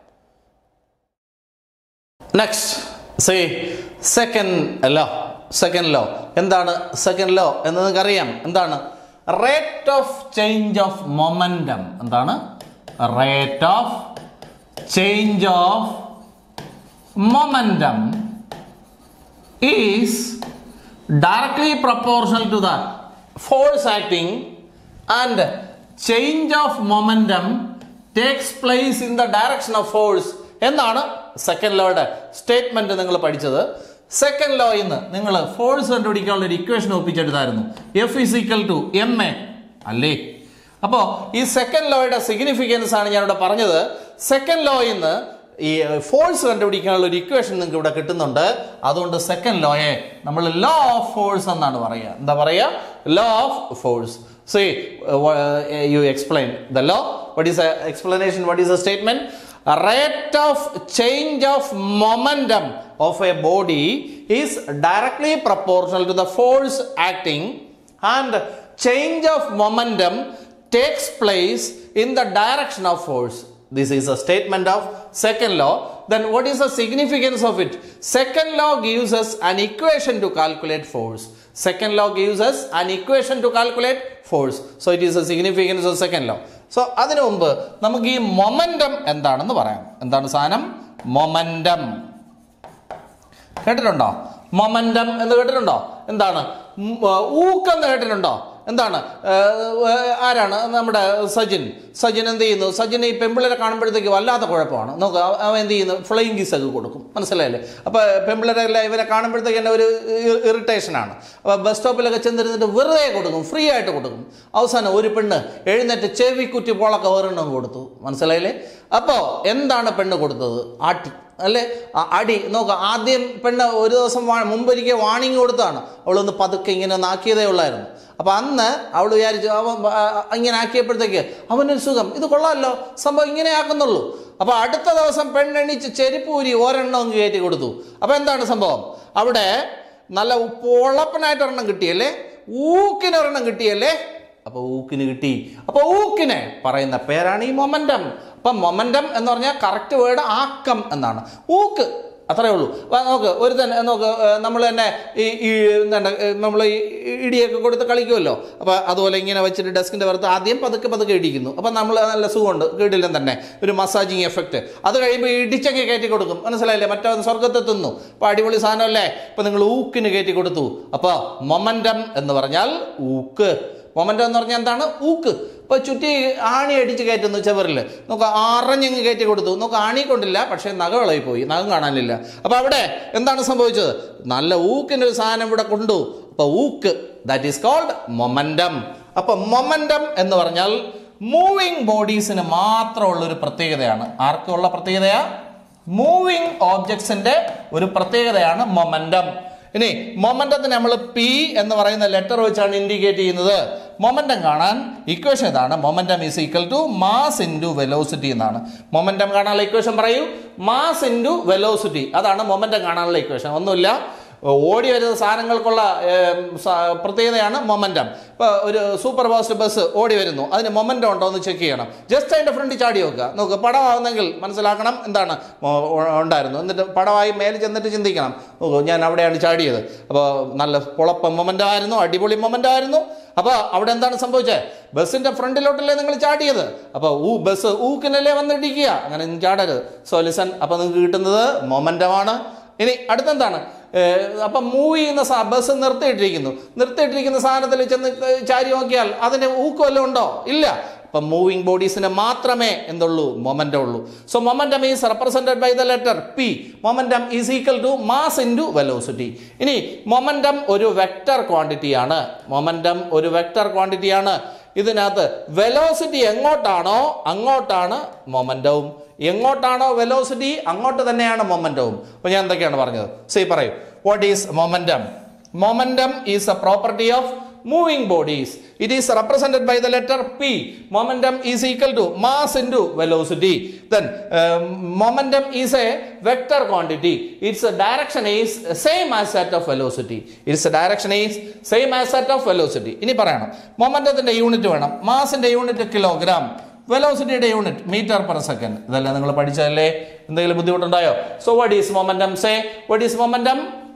Speaker 1: next say second law second law എന്താണ് second law എന്ന് നിങ്ങൾക്ക് അറിയാം എന്താണ് rate of change of momentum എന്താണ് rate of change of momentum is directly proportional to the force acting and change of momentum takes place in the direction of force എന്നാണ് second ലോയുടെ statement നിങ്ങൾ പഠിച്ചത് second ലോയിൽ നിന്ന് നിങ്ങൾ force കണ്ടുപിടിക്കാനുള്ള ഒരു ഇക്വേഷൻ ഒപ്പിച്ചെടുത്തായിരുന്നു F is equal to M A അല്ലേ അപ്പോൾ ഈ സെക്കൻഡ് ലോയുടെ സിഗ്നിഫിക്കൻസ് ആണ് ഞാനിവിടെ പറഞ്ഞത് സെക്കൻഡ് ലോയിൽ നിന്ന് ഈ ഫോഴ്സ് കണ്ടുപിടിക്കാനുള്ള ഒരു ഇക്വേഷൻ നിങ്ങൾക്ക് ഇവിടെ കിട്ടുന്നുണ്ട് അതുകൊണ്ട് സെക്കൻഡ് ലോയെ നമ്മൾ ലോ ഓഫ് ഫോഴ്സ് എന്നാണ് പറയുക എന്താ പറയുക law of force see you explain the law what is explanation what is a statement rate of change of momentum of a body is directly proportional to the force acting and change of momentum takes place in the direction of force. This is a statement of second law. Then what is the significance of it? Second law gives us an equation to calculate force. Second law gives us an equation to calculate force. So it is a significance of second law. So അതിനു മുമ്പ് നമുക്ക് ഈ momentum എന്താണെന്ന് പറയാം എന്താണ് സാധനം momentum കേട്ടിട്ടുണ്ടോ momentum എന്ന് കേട്ടിട്ടുണ്ടോ എന്താണ് ഉം, ആ, ഊക്കെന്ന് കേട്ടിട്ടുണ്ടോ എന്താണ് ആ, ആ, ആരാണ് നമ്മുടെ സജിൻ സജിൻ എന്ത് ചെയ്യുന്നു സജിൻ ഈ പെമ്പിളരെ കാണുമ്പോഴത്തേക്ക് വല്ലാത്ത കുഴപ്പമാണ് നോക്കുക അവ- അവൻ എന്ത് ചെയ്യുന്നു ഫ്ലൈയിങ് കിസ് ഒക്കെ കൊടുക്കും മനസ്സിലായില്ലേ അപ്പോൾ പെമ്പിളരെല്ലാം ഇവരെ കാണുമ്പോഴത്തേക്ക് തന്നെ ഒരു ഇറിറ്റേഷനാണ് അപ്പോൾ ബസ് സ്റ്റോപ്പിലൊക്കെ ചെന്നിരുന്നിട്ട് വെറുതെ കൊടുക്കും ഫ്രീ ആയിട്ട് കൊടുക്കും അവസാനം ഒരു പെണ്ണ് എഴുന്നേറ്റ് ചെവി കുറ്റി പോളൊക്കെ ഒരെണ്ണം കൊടുത്തു മനസ്സിലായില്ലേ അപ്പോൾ എന്താണ് പെണ്ണ് കൊടുത്തത് ആട്ടി അല്ലേ ആ- അടി നോക്ക ആദ്യം പെണ്ണ് ഒരു ദിവസം വാ- മുമ്പൊരിക്കൽ വാണിംഗ് കൊടുത്താണ് അവളൊന്ന് പതുക്കെ ഇങ്ങനെ ഒന്ന് ആക്കിയതേ ഉള്ളായിരുന്നു അപ്പോൾ അന്ന് അവൾ വിചാരിച്ചു അവൻ ആ, ഇങ്ങനെ ആക്കിയപ്പോഴത്തേക്ക് അവനൊരു സുഖം ഇത് കൊള്ളാമല്ലോ സംഭവം ഇങ്ങനെ ആക്കുന്നുള്ളൂ അപ്പോൾ അടുത്ത ദിവസം പെണ്ണെണിച്ച് ചെരുപ്പൂരി ഒരെണ്ണം അങ്ങ് കയറ്റി കൊടുത്തു അപ്പോൾ എന്താണ് സംഭവം അവിടെ നല്ല പൊളപ്പനായിട്ട് ഒരെണ്ണം കിട്ടിയല്ലേ ഊക്കിന് ഒരെണ്ണം കിട്ടിയല്ലേ അപ്പോൾ ഊക്കിന് കിട്ടി അപ്പോൾ ഊക്കിനെ പറയുന്ന പേരാണ് ഈ മൊമെൻറ്റം അപ്പം മൊമെൻറ്റം എന്ന് പറഞ്ഞാൽ കറക്റ്റ് വേർഡ് ആക്കം എന്നാണ് ഊക്ക് അത്രേ ഉള്ളൂ അപ്പൊ നോക്ക് ഒരു തന്നെ നോക്ക് നമ്മൾ തന്നെ ഈ ഈ എന്താണ് നമ്മൾ ഈ ഇടിയൊക്കെ കൊടുത്ത് കളിക്കുമല്ലോ അപ്പോൾ അതുപോലെ ഇങ്ങനെ വെച്ചിട്ട് ഡെസ്കിൻ്റെ പുറത്ത് ആദ്യം പതുക്കെ പതുക്കെ ഇടിക്കുന്നു അപ്പം നമ്മൾ നല്ല സുഖമുണ്ട് കീടിലും തന്നെ ഒരു മസാജിങ് എഫക്റ്റ് അത് കഴിയുമ്പോൾ ഇടിച്ചങ്ങ് കയറ്റി കൊടുക്കും മനസ്സിലായില്ലേ മറ്റോ സ്വർഗത്തെത്തുന്നു അപ്പോൾ അടിപൊളി സാധനമല്ലേ അപ്പോൾ നിങ്ങൾ ഊക്കിന് കയറ്റി കൊടുത്തു അപ്പോൾ മൊമെൻറ്റം എന്ന് പറഞ്ഞാൽ ഊക്ക് മൊമെൻ്റ് എന്ന് പറഞ്ഞാൽ എന്താണ് ഊക്ക് ഇപ്പോൾ ചുറ്റി ആണി അടിച്ച് കയറ്റുന്നു ചവറിൽ നോക്ക് ആറഞ്ഞങ്ങ് കയറ്റി കൊടുത്തു നോക്ക് ആണി കൊണ്ടില്ല പക്ഷേ നഖകളായി പോയി നഖം കാണാനില്ല അപ്പോൾ അവിടെ എന്താണ് സംഭവിച്ചത് നല്ല ഊക്കിൻ്റെ ഒരു സാധനം ഇവിടെ കൊണ്ടു അപ്പോൾ ഊക്ക് ദാറ്റ് ഈസ് കോൾഡ് മൊമെൻറ്റം അപ്പോൾ മൊമെൻറ്റം എന്ന് പറഞ്ഞാൽ മൂവിങ് ബോഡീസിന് മാത്രമുള്ള ഒരു പ്രത്യേകതയാണ് ആർക്കുള്ള പ്രത്യേകതയാ മൂവിങ് ഓബ്ജക്ട്സിന്റെ ഒരു പ്രത്യേകതയാണ് മൊമെൻറ്റം ഇനി മൊമെന്റത്തിന് നമ്മൾ പി എന്ന് പറയുന്ന ലെറ്റർ വെച്ചാണ് ഇൻഡിക്കേറ്റ് ചെയ്യുന്നത് മൊമെന്റം കാണാൻ ഇക്വേഷൻ ഇതാണ് momentum is equal to mass into velocity എന്നാണ് മൊമെന്റം കാണാനുള്ള ഇക്വേഷൻ പറയൂ മാസ് ഇൻറ്റു വെലോസിറ്റി അതാണ് മൊമെന്റം കാണാനുള്ള ഇക്വേഷൻ ഒന്നുമില്ല ഓടി വരുന്ന സാധനങ്ങൾക്കുള്ള ഏം, സ- പ്രത്യേകതയാണ് മൊമെൻറ്റം ഇപ്പോൾ ഒരു സൂപ്പർ ഫാസ്റ്റ് ബസ് ഓടി വരുന്നു അതിന് മൊമെൻറ്റം ഉണ്ടോ എന്ന് ചെക്ക് ചെയ്യണം ജസ്റ്റ് അതിൻ്റെ ഫ്രണ്ടിൽ ചാടി നോക്കുക നോക്ക് പടമാവുന്നെങ്കിൽ മനസ്സിലാക്കണം എന്താണ് മൊ- ഉ- ഉണ്ടായിരുന്നു എന്നിട്ട് പടമായി മേലെ ചെന്നിട്ട് ചിന്തിക്കണം നോക്കൂ ഞാൻ അവിടെയാണ് ചാടിയത് അപ്പോൾ നല്ല പൊളപ്പം മൊമെൻ്റ് ആയിരുന്നു അടിപൊളി മൊമെൻ്റ് ആയിരുന്നു അപ്പോൾ അവിടെ എന്താണ് സംഭവിച്ചത് ബസ്സിൻ്റെ ഫ്രണ്ടിലോട്ടല്ലേ നിങ്ങൾ ചാടിയത് അപ്പോൾ ഊ ബസ് ഊക്കിനല്ലേ വന്നിടിക്കുക അങ്ങനെ നിങ്ങൾ ചാടരുത് സോ ലിസൺ അപ്പോൾ നിങ്ങൾക്ക് കിട്ടുന്നത് മൊമെൻറ്റമാണ് ഇനി അടുത്തെന്താണ് ഏഹ് അപ്പം മൂവ് ചെയ്യുന്ന സാ ബസ് നിർത്തിയിട്ടിരിക്കുന്നു നിർത്തിയിട്ടിരിക്കുന്ന സാധനത്തിൽ ചെന്ന് ചാരി നോക്കിയാൽ അതിന് ഊക്ക് വല്ലതും ഉണ്ടോ ഇല്ല അപ്പം മൂവിങ് ബോഡീസിന് മാത്രമേ എന്തുള്ളൂ മൊമെൻ്റം ഉള്ളൂ so momentum is represented by the letter P momentum is equal to mass into velocity ഇനി മൊമെൻ്റം ഒരു വെക്റ്റർ ക്വാണ്ടിറ്റിയാണ് മൊമെൻ്റം ഒരു വെക്റ്റർ ക്വാണ്ടിറ്റിയാണ് ഇതിനകത്ത് വെലോസിറ്റി എങ്ങോട്ടാണോ അങ്ങോട്ടാണ് മൊമെൻ്റവും എങ്ങോട്ടാണോ വെലോസിറ്റി അങ്ങോട്ട് തന്നെയാണ് മൊമെൻ്റവും അപ്പോൾ ഞാൻ എന്തൊക്കെയാണ് പറഞ്ഞത് സി പറയൂ what is momentum momentum is a property of moving bodies it is represented by the letter P momentum is equal to mass into velocity then momentum is a vector quantity its direction is same as that of velocity its direction is same as that of velocity ഇനി പറയണം മൊമെൻ്റത്തിൻ്റെ unit വേണം മാസിൻ്റെ unit kilogram വെലോസിറ്റിയുടെ unit metre per second ഇതെല്ലാം നിങ്ങൾ പഠിച്ചതല്ലേ എന്തെങ്കിലും ബുദ്ധിമുട്ടുണ്ടായോ so what is momentum say what is momentum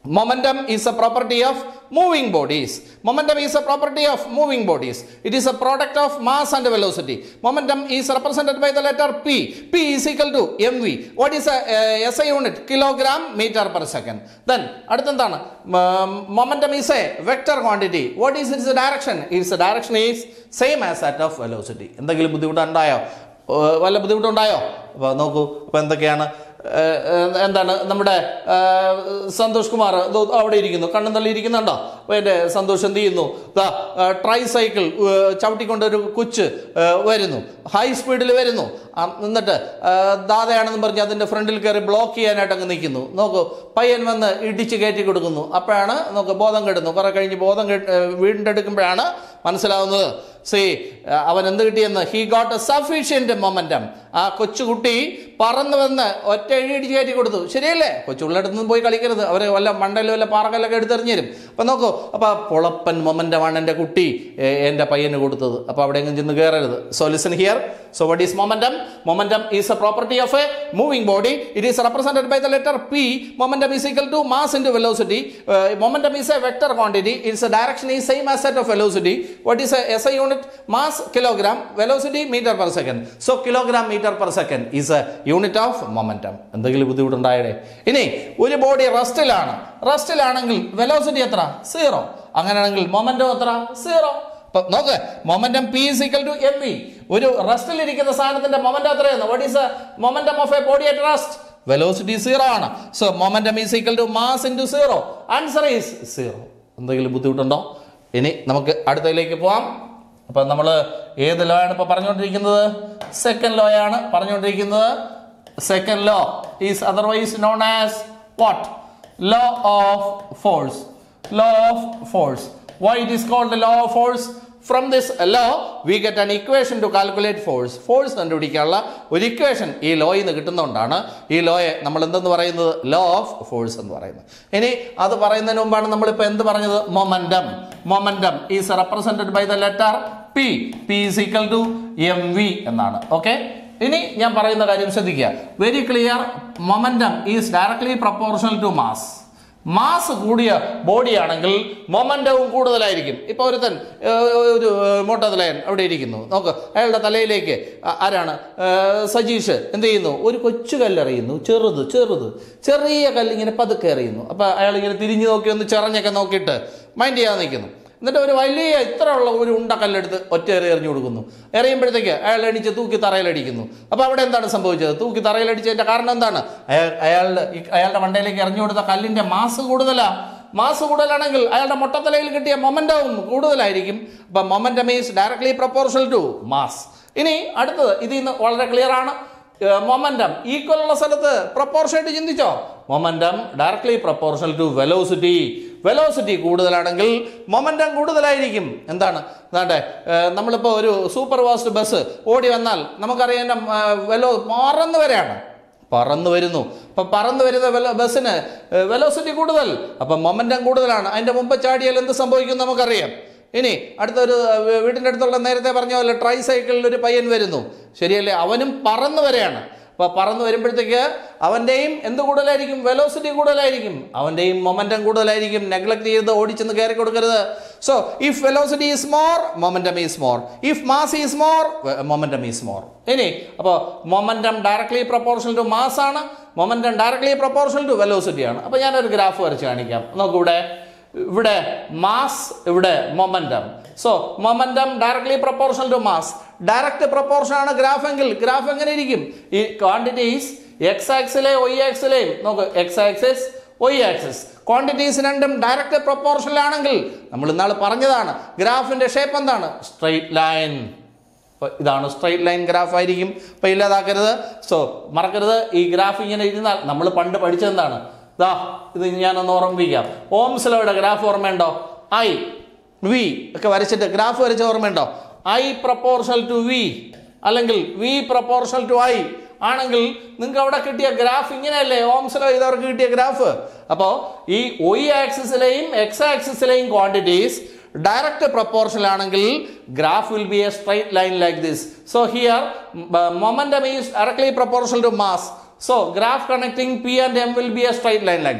Speaker 1: Momentum is a property of moving bodies. Momentum is a property of moving bodies. It is a product of mass and velocity. Momentum is represented by the letter P. P is equal to mv. What is a uh, SI unit? Kilogram meter per second. Then അടുത്തെന്താണ് momentum is a vector quantity what is its direction its direction is same as that of velocity എന്തെങ്കിലും ബുദ്ധിമുട്ടുണ്ടായോ ഏഹ് വല്ല ബുദ്ധിമുട്ടുണ്ടായോ അപ്പോൾ നോക്കൂ അപ്പോൾ എന്തൊക്കെയാണ് ഏഹ് ഏഹ് എന്താണ് നമ്മുടെ ഏഹ് സന്തോഷ് കുമാർ ദോ അവിടെ ഇരിക്കുന്നു കണ്ണും തള്ളി ഇരിക്കുന്നുണ്ടോ അപ്പോൾ എൻ്റെ സന്തോഷ് എന്ത് ചെയ്യുന്നു ദാ ട്രൈ സൈക്കിൾ ഏഹ് ചവിട്ടിക്കൊണ്ടൊരു കൊച്ച് ഏഹ് വരുന്നു ഹൈ സ്പീഡിൽ വരുന്നു ആ, എന്നിട്ട് ഏഹ് ദാതയാണെന്ന് പറഞ്ഞ് അതിൻ്റെ ഫ്രണ്ടിൽ കയറി ബ്ലോക്ക് ചെയ്യാനായിട്ട് അങ്ങ് നിൽക്കുന്നു നോക്കൂ പയ്യൻ വന്ന് ഇടിച്ച് കയറ്റി കൊടുക്കുന്നു അപ്പോഴാണ് നോക്ക് ബോധം കെടുന്നു കുറെ കഴിഞ്ഞ് ബോധം കെട്ട് ഏഹ് വീണ്ടെടുക്കുമ്പോഴാണ് മനസ്സിലാവുന്നത് സി അവൻ എന്ത് കിട്ടിയെന്ന് he got a sufficient momentum ആ കൊച്ചുകുട്ടി പറന്നു വന്ന് ഒറ്റ എഴി ഇടിച്ച് കയറ്റി കൊടുത്തു ശരിയല്ലേ കൊച്ചുള്ളിടത്ത് നിന്ന് പോയി കളിക്കരുത് അവർ വല്ല മണ്ടയിൽ വല്ല പാറകല്ലൊക്കെ എടുത്തെറിഞ്ഞു തരും അപ്പം നോക്കൂ അപ്പോൾ പൊളപ്പൻ മൊമെന്റമാണ് എൻ്റെ കുട്ടി ഏ, എൻ്റെ പയ്യന് കൊടുത്തത് അപ്പോൾ അവിടെ എങ്ങും ചെന്ന് കയറരുത് so listen here so what is momentum momentum is a property of a moving body it is represented by the letter P momentum is equal to mass into velocity momentum is a vector quantity its direction is same as that of velocity what is a SI unit mass kilogram velocity meter per second so kilogram meter per second is a unit of momentum എന്തെങ്കിലും ബുദ്ധിമുട്ടുണ്ടായേ ഇനി ഒരു body റെസ്റ്റിലാണ് റെസ്റ്റിലാണെങ്കിൽ velocity എത്ര zero അങ്ങനെയാണെങ്കിൽ momentum എത്ര zero അപ്പൊ നോക്ക് momentum P is equal to M V ഒരു റെസ്റ്റിൽ ഇരിക്കുന്ന സാധനത്തിന്റെ മൊമെന്റം എത്രയാണ് what is momentum of a body at rest velocity zero ആണ് so momentum is equal to mass into zero answer is zero എന്തെങ്കിലും ബുദ്ധിമുട്ടുണ്ടോ ഇനി നമുക്ക് അടുത്തതിലേക്ക് പോവാം അപ്പം നമ്മൾ ഏത് ലോ ആണ് ഇപ്പോൾ പറഞ്ഞുകൊണ്ടിരിക്കുന്നത് സെക്കൻഡ് ലോ ആണ് പറഞ്ഞുകൊണ്ടിരിക്കുന്നത് second law is otherwise known as what law of force law of force why it is called law of force from this law we get an equation to calculate force force കണ്ടുപിടിക്കാനുള്ള ഒരു equation ഈ ലോയിൽ നിന്ന് കിട്ടുന്നതുകൊണ്ടാണ് ഈ ലോയെ നമ്മൾ എന്തെന്ന് പറയുന്നത് law of force എന്ന് പറയുന്നത് ഇനി അത് പറയുന്നതിന് മുമ്പാണ് നമ്മളിപ്പോൾ എന്ത് പറഞ്ഞത് momentum momentum is represented by the letter P P is equal to M V എന്നാണ് ഓക്കെ ഇനി ഞാൻ പറയുന്ന കാര്യം ശ്രദ്ധിക്കുക very clear momentum is directly proportional to mass mass കൂടിയ ബോഡി ആണെങ്കിൽ മൊമെന്റവും കൂടുതലായിരിക്കും ഇപ്പൊ ഒരുത്തൻ ഏർ, ഒരു മോട്ടോതലയൻ അവിടെ ഇരിക്കുന്നു നോക്ക് അയാളുടെ തലയിലേക്ക് ആ- ആരാണ് ഏർ, സജീഷ് എന്ത് ചെയ്യുന്നു ഒരു കൊച്ചു കല്ലെറിയുന്നു ചെറുത് ചെറുത് ചെറിയ കല്ല് ഇങ്ങനെ പതുക്കെ എറിയുന്നു അപ്പൊ അയാൾ ഇങ്ങനെ തിരിഞ്ഞു നോക്കി ഒന്ന് ചിറഞ്ഞൊക്കെ നോക്കിയിട്ട് മൈൻഡ് ചെയ്യാതെ നിൽക്കുന്നു എന്നിട്ട് ഒരു വലിയ ഇത്ര ഉള്ള ഒരു ഉണ്ട കല്ലെടുത്ത് ഒറ്റ എറി എറിഞ്ഞു കൊടുക്കുന്നു എറിയുമ്പോഴത്തേക്ക് അയാൾ എണീച്ച് തൂക്കി തറയിലടിക്കുന്നു അപ്പോൾ അവിടെ എന്താണ് സംഭവിച്ചത് തൂക്കി തറയിലടിച്ചതിന്റെ കാരണം എന്താണ് അയാൾ അയാളുടെ ഈ അയാളുടെ മണ്ടയിലേക്ക് എറിഞ്ഞു കൊടുത്ത കല്ലിന്റെ മാസ് കൂടുതലാ മാസ് കൂടുതലാണെങ്കിൽ അയാളുടെ മൊട്ടത്തലയിൽ കിട്ടിയ മൊമെന്റവും കൂടുതലായിരിക്കും അപ്പം momentum is directly proportional to mass ഇനി അടുത്തത് ഇതിൽ നിന്ന് വളരെ ക്ലിയർ ആണ് മൊമെന്റം ഈക്വൽ ഉള്ള സ്ഥലത്ത് പ്രപ്പോർഷനായിട്ട് ചിന്തിച്ചോ momentum directly proportional to velocity velocity കൂടുതലാണെങ്കിൽ മൊമെന്റം കൂടുതലായിരിക്കും എന്താണ് എന്താണ്ടെ നമ്മളിപ്പോൾ ഒരു സൂപ്പർ ഫാസ്റ്റ് ബസ് ഓടി വന്നാൽ നമുക്കറിയാം എൻ്റെ വെലോ പറന്ന് വരെയാണ് പറന്നു വരുന്നു അപ്പം പറന്നു വരുന്ന വെല ബസ്സിന് വെലോസിറ്റി കൂടുതൽ അപ്പം മൊമെന്റം കൂടുതലാണ് അതിൻ്റെ മുമ്പ് ചാടിയാൽ എന്ത് സംഭവിക്കും നമുക്കറിയാം ഇനി അടുത്തൊരു ഏർ, വീടിൻ്റെ അടുത്തുള്ള നേരത്തെ പറഞ്ഞ പോലെ ട്രൈ സൈക്കിളിൽ ഒരു പയ്യൻ വരുന്നു ശരിയല്ലേ അവനും പറന്നു വരെയാണ് അപ്പോൾ പറന്നു വരുമ്പോഴത്തേക്ക് അവൻ്റെയും എന്ത് കൂടുതലായിരിക്കും വെലോസിറ്റി കൂടുതലായിരിക്കും അവൻ്റെയും മൊമെൻറ്റം കൂടുതലായിരിക്കും നെഗ്ലക്ട് ചെയ്ത് ഓടിച്ചെന്ന് കയറി കൊടുക്കരുത് so if velocity is more momentum is more if mass is more momentum is more ഇനി അപ്പോൾ momentum directly proportional to mass ആണ് momentum directly proportional to velocity ആണ് അപ്പോൾ ഞാനൊരു ഗ്രാഫ് വരച്ച് കാണിക്കാം നോക്കൂ ഇവിടെ ഇവിടെ മാസ് ഇവിടെ momentum so momentum directly proportional to mass direct proportion ആണ് ഗ്രാഫ് എങ്കിൽ ഗ്രാഫ് എങ്ങനെ ഇരിക്കും ഈ ക്വാണ്ടിറ്റീസ് എക്സ് ആക്സിലെ വൈ ആക്സിലെയും നോക്ക് x axis y axis quantities രണ്ടും ഡയറക്റ്റ് പ്രപ്പോർഷണൽ ആണെങ്കിൽ നമ്മൾ ഇന്നാൾ പറഞ്ഞതാണ് ഗ്രാഫിന്റെ ഷേപ്പ് എന്താണ് സ്ട്രൈറ്റ് ലൈൻ അപ്പോൾ ഇതാണ് സ്ട്രൈറ്റ് ലൈൻ ഗ്രാഫ് ആയിരിക്കും അപ്പോൾ ഇല്ലാതാക്കരുത് സോ മറക്കരുത് ഈ ഗ്രാഫ് ഇങ്ങനെ ഇരുന്നാൽ നമ്മൾ പണ്ട് പഠിച്ചെന്താണ് ദാ ഇത് ഞാനൊന്ന് ഓർമ്മിപ്പിക്കാം ഓംസ്ലോയുടെ ഗ്രാഫ് ഓർമ്മയുണ്ടോ ഐ വി ഒക്കെ വരച്ചിട്ട് ഗ്രാഫ് വരച്ച ഓർമ്മയുണ്ടോ ഐ പ്രപ്പോർഷണൽ ടു വി അല്ലെങ്കിൽ വി പ്രപ്പോർഷണൽ ടു ഐ ആണെങ്കിൽ നിങ്ങൾക്ക് അവിടെ കിട്ടിയ ഗ്രാഫ് ഇങ്ങനെയല്ലേ ഓംസ്ലോ ചെയ്തവർക്ക് കിട്ടിയ ഗ്രാഫ് അപ്പോൾ ഈ ഒയ് ആക്സിസിലെയും എക്സ് ആക്സിസിലെയും ക്വാണ്ടിറ്റീസ് ഡയറക്റ്റ് പ്രപ്പോർഷണൽ ആണെങ്കിൽ graph will be a straight line like this so here momentum is directly proportional to mass so graph connecting p and m will be a straight line like this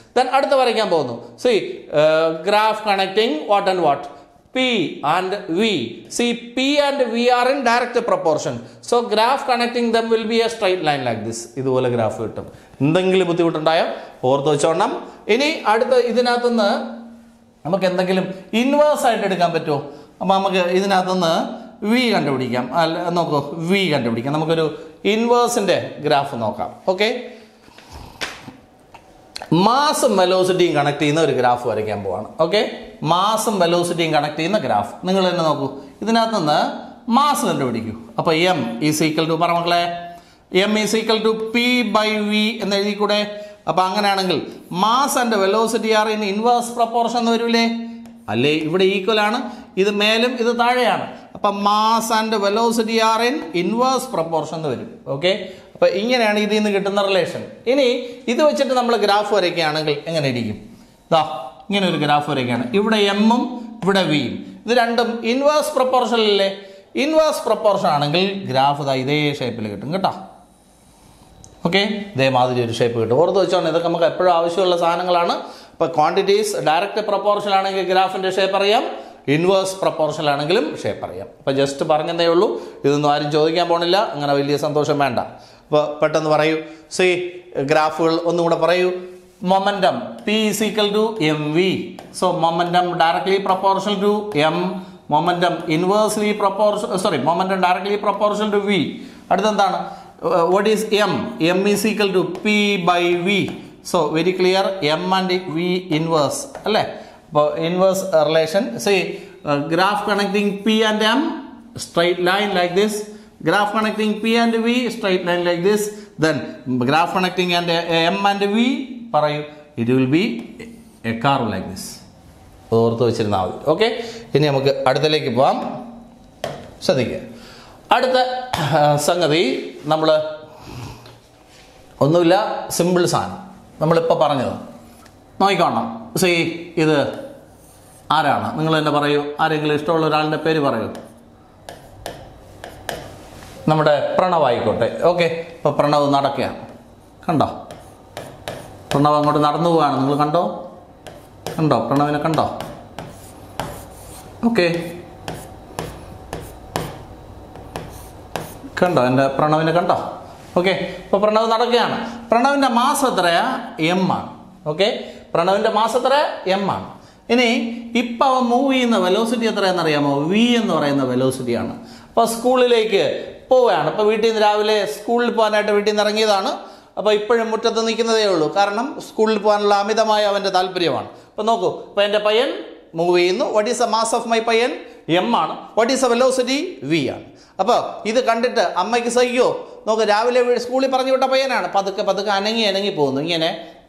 Speaker 1: then അടുത്ത വരയ്ക്കാൻ പോകുന്നു see graph connecting what and what P and V. See, P and V are in direct proportion. So, graph connecting them will be a straight line like this. ഇതുപോലെ graph കിട്ടും എന്തെങ്കിലും ബുദ്ധിമുട്ടുണ്ടായോ ഓർത്ത് വെച്ചോണം ഇനി അടുത്ത ഇതിനകത്തുനിന്ന് നമുക്ക് എന്തെങ്കിലും ഇൻവേഴ്സ് ആയിട്ട് എടുക്കാൻ പറ്റുമോ അപ്പോൾ നമുക്ക് ഇതിനകത്തുനിന്ന് വി കണ്ടുപിടിക്കാം അല്ല നോക്കൂ വി കണ്ടുപിടിക്കാം നമുക്കൊരു ഇൻവേഴ്സിൻ്റെ ഗ്രാഫ് നോക്കാം ഓക്കെ മാസും വെലോസിറ്റിയും കണക്ട് ചെയ്യുന്ന ഒരു ഗ്രാഫ് വരയ്ക്കാൻ പോവാണ് ഓക്കെ മാസും വെലോസിറ്റിയും കണക്ട് ചെയ്യുന്ന ഗ്രാഫ് നിങ്ങൾ തന്നെ നോക്കൂ ഇതിനകത്ത് നിന്ന് മാസ് കണ്ടുപിടിക്കൂ അപ്പോൾ എം ഈസ് ഈക്വൽ ടു പറ മക്കളെ m is equal to p by v എന്ന് എഴുതിക്കൂടെ അപ്പോൾ അങ്ങനെയാണെങ്കിൽ mass and velocity are in inverse proportion എന്ന് വരൂലേ അല്ലേ ഇവിടെ ഈക്വൽ ആണ് ഇത് മേലും ഇത് താഴെയാണ് അപ്പം mass and velocity are in inverse proportion എന്ന് വരും ഓക്കെ അപ്പോൾ ഇങ്ങനെയാണ് ഇതിൽ നിന്ന് കിട്ടുന്ന റിലേഷൻ ഇനി ഇത് വെച്ചിട്ട് നമ്മൾ ഗ്രാഫ് വരയ്ക്കുകയാണെങ്കിൽ എങ്ങനെ ഇരിക്കും ഇതാ ഇങ്ങനെ ഒരു ഗ്രാഫ് വരയ്ക്കുകയാണ് ഇവിടെ എമ്മും ഇവിടെ വിയും ഇത് രണ്ടും ഇൻവേഴ്സ് പ്രപ്പോർഷനിലല്ലേ ഇൻവേഴ്സ് പ്രപ്പോർഷൻ ആണെങ്കിൽ ഗ്രാഫ് ഇതാ ഇതേ ഷേപ്പിൽ കിട്ടും കേട്ടോ ഓക്കെ ഇതേമാതിരി ഒരു ഷേപ്പ് കിട്ടും ഓർത്ത് വെച്ചോണം ഇതൊക്കെ നമുക്ക് എപ്പോഴും ആവശ്യമുള്ള സാധനങ്ങളാണ് ഇപ്പോൾ ക്വാണ്ടിറ്റീസ് ഡയറക്റ്റ് പ്രപ്പോർഷൻ ആണെങ്കിൽ ഗ്രാഫിൻ്റെ ഷേപ്പ് അറിയാം ഇൻവേഴ്സ് പ്രപ്പോർഷൻ ആണെങ്കിലും ഷേപ്പ് അറിയാം അപ്പോൾ ജസ്റ്റ് പറഞ്ഞതേ ഉള്ളൂ ഇതൊന്നും ആരും ചോദിക്കാൻ പോണില്ല അങ്ങനെ വലിയ സന്തോഷം വേണ്ട അപ്പോൾ പെട്ടെന്ന് പറയൂ സി ഗ്രാഫുകൾ ഒന്നും കൂടെ പറയൂ momentum p is equal to M v so momentum directly proportion to m momentum inversely proportion sorry momentum directly proportion to v അടുത്തെന്താണ് what is m m is equal to p by v so very clear m and v inverse അല്ലേ അപ്പോൾ inverse relation see graph connecting p and m straight line like this graph connecting p and v straight line like this then graph connecting and m and v പറയൂ it will be a curve like this ഓർത്ത് വെച്ചിരുന്നാൽ മതി okay ഇനി നമുക്ക് അടുത്തലേക്ക് പോവാം ശ്രദ്ധിക്കുക അടുത്ത ആ, സംഗതി നമ്മൾ ഒന്നുമില്ല സിമ്പിൾ സാധനം നമ്മളിപ്പോൾ പറഞ്ഞത് നോക്കിക്കോണം സി ഇത് ആരാണ് നിങ്ങൾ തന്നെ പറയൂ ആരെങ്കിലും ഇഷ്ടമുള്ള ഒരാളുടെ പേര് പറയൂ നമ്മുടെ പ്രണവ് ആയിക്കോട്ടെ ഓക്കെ ഇപ്പോൾ പ്രണവ് നടക്കുകയാണ് കണ്ടോ പ്രണവ് അങ്ങോട്ട് നടന്നു പോവുകയാണ് നിങ്ങൾ കണ്ടോ കണ്ടോ പ്രണവിനെ കണ്ടോ ഓക്കെ കണ്ടോ എൻ്റെ പ്രണവിനെ കണ്ടോ ഓക്കെ ഇപ്പോൾ പ്രണവ് നടക്കുകയാണ് പ്രണവിൻ്റെ മാസം എത്രയാ എം ആണ് ഓക്കെ പ്രണവിൻ്റെ മാസം എത്ര എം ആണ് ഇനി ഇപ്പം അവൻ മൂവ് ചെയ്യുന്ന വെലോസിറ്റി എത്രയാണെന്ന് അറിയാമോ വി എന്ന് പറയുന്ന വെലോസിറ്റിയാണ് അപ്പോൾ സ്കൂളിലേക്ക് പോവുകയാണ് ഇപ്പോൾ വീട്ടിൽ നിന്ന് രാവിലെ സ്കൂളിൽ പോകാനായിട്ട് വീട്ടിൽ നിന്ന് ഇറങ്ങിയതാണ് അപ്പോൾ ഇപ്പോഴും മുറ്റത്ത് നിൽക്കുന്നതേ ഉള്ളൂ കാരണം സ്കൂളിൽ പോകാനുള്ള അമിതമായ അവൻ്റെ താല്പര്യമാണ് അപ്പോൾ നോക്കൂ ഇപ്പോൾ എൻ്റെ പയ്യൻ മൂവ് ചെയ്യുന്നു what is a mass of my പയ്യൻ എം ആണ് what is a velocity v ആണ് അപ്പോൾ ഇത് കണ്ടിട്ട് അമ്മയ്ക്ക് സഹിക്കോ നോക്ക് രാവിലെ വീ- സ്കൂളിൽ പറഞ്ഞു വിട്ട പയ്യനാണ് പതുക്കെ പതുക്കെ അനങ്ങി അനങ്ങി പോകുന്നു ഇങ്ങനെ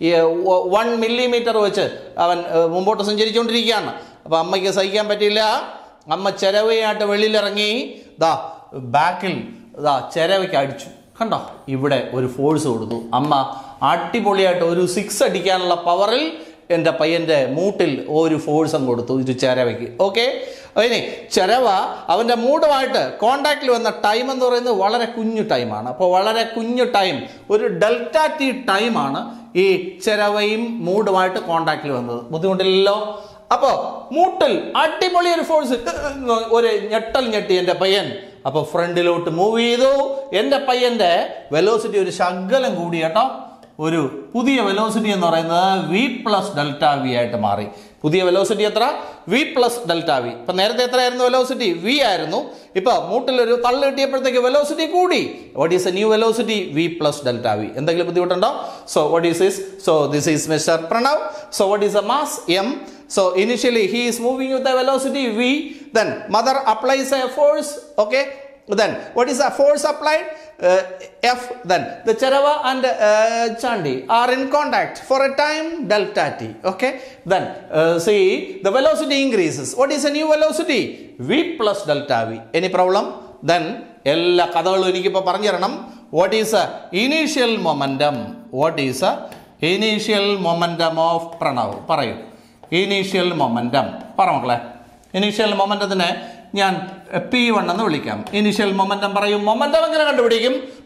Speaker 1: വൺ മില്ലിമീറ്റർ വെച്ച് അവൻ ഏഹ്, മുമ്പോട്ട് സഞ്ചരിച്ചുകൊണ്ടിരിക്കുകയാണ് അപ്പോൾ അമ്മയ്ക്ക് സഹിക്കാൻ പറ്റിയില്ല അമ്മ ചിരവയായിട്ട് വെളിയിലിറങ്ങി ദാ ബാക്കിൽ ദാ ചിരവയ്ക്ക് അടിച്ചു കണ്ടോ ഇവിടെ ഒരു ഫോഴ്സ് കൊടുത്തു അമ്മ അടിപൊളിയായിട്ട് ഒരു സിക്സ് അടിക്കാനുള്ള പവറിൽ എൻ്റെ പയ്യൻ്റെ മൂട്ടിൽ ഒരു ഫോഴ്സും കൊടുത്തു ഇത് ചിരവയ്ക്ക് ഓക്കെ ഇനി ചിരവ അവൻ്റെ മൂടുമായിട്ട് കോണ്ടാക്റ്റിൽ വന്ന ടൈം എന്ന് പറയുന്നത് വളരെ കുഞ്ഞു ടൈമാണ് അപ്പോൾ വളരെ കുഞ്ഞു ടൈം ഒരു ഡെൽറ്റ ടി ടൈമാണ് ഈ ചിരവയും മൂടുമായിട്ട് കോണ്ടാക്റ്റിൽ വന്നത് ബുദ്ധിമുട്ടില്ലല്ലോ അപ്പോൾ മൂട്ടിൽ അടിപൊളി ഒരു ഫോഴ്സ് ഒരു ഞെട്ടൽ ഞെട്ടി എൻ്റെ പയ്യൻ അപ്പോൾ ഫ്രണ്ടിലോട്ട് മൂവ് ചെയ്തു എൻ്റെ പയ്യൻ്റെ വെലോസിറ്റി ഒരു ശകലം കൂടി കേട്ടോ ഒരു പുതിയ വെലോസിറ്റി എന്ന് പറയുന്നത് വി പ്ലസ് ഡെൽറ്റ വി ആയിട്ട് മാറി പുതിയ വെലോസിറ്റി എത്ര വി പ്ലസ് ഡെൽറ്റ വി ഇപ്പം നേരത്തെ എത്രയായിരുന്നു വെലോസിറ്റി വി ആയിരുന്നു ഇപ്പോൾ മൂട്ടിലൊരു തള്ളു കിട്ടിയപ്പോഴത്തേക്ക് വെലോസിറ്റി കൂടി what is a new velocity v plus delta v എന്തെങ്കിലും ബുദ്ധിമുട്ടുണ്ടോ so what is is so this is mister Pranav so what is a mass m So initially he is moving with the velocity v. Then mother applies a force. Okay. Then what is the force applied? Uh, F. Then the Charava and uh, Chandi are in contact for a time delta t. Okay. Then uh, see the velocity increases. What is a new velocity? v plus delta v. Any problem? Then എല്ലാ കഥകളും എനിക്കിപ്പോൾ പറഞ്ഞു തരണം what is a initial momentum what is a initial momentum of Pranav പറയൂ initial momentum പറ മക്കളെ initial മൊമെൻറ്റത്തിനെ ഞാൻ P one എന്ന് വിളിക്കാം ഇനീഷ്യൽ മൊമെൻറ്റം പറയും മൊമെൻറ്റം എങ്ങനെ കണ്ടുപിടിക്കും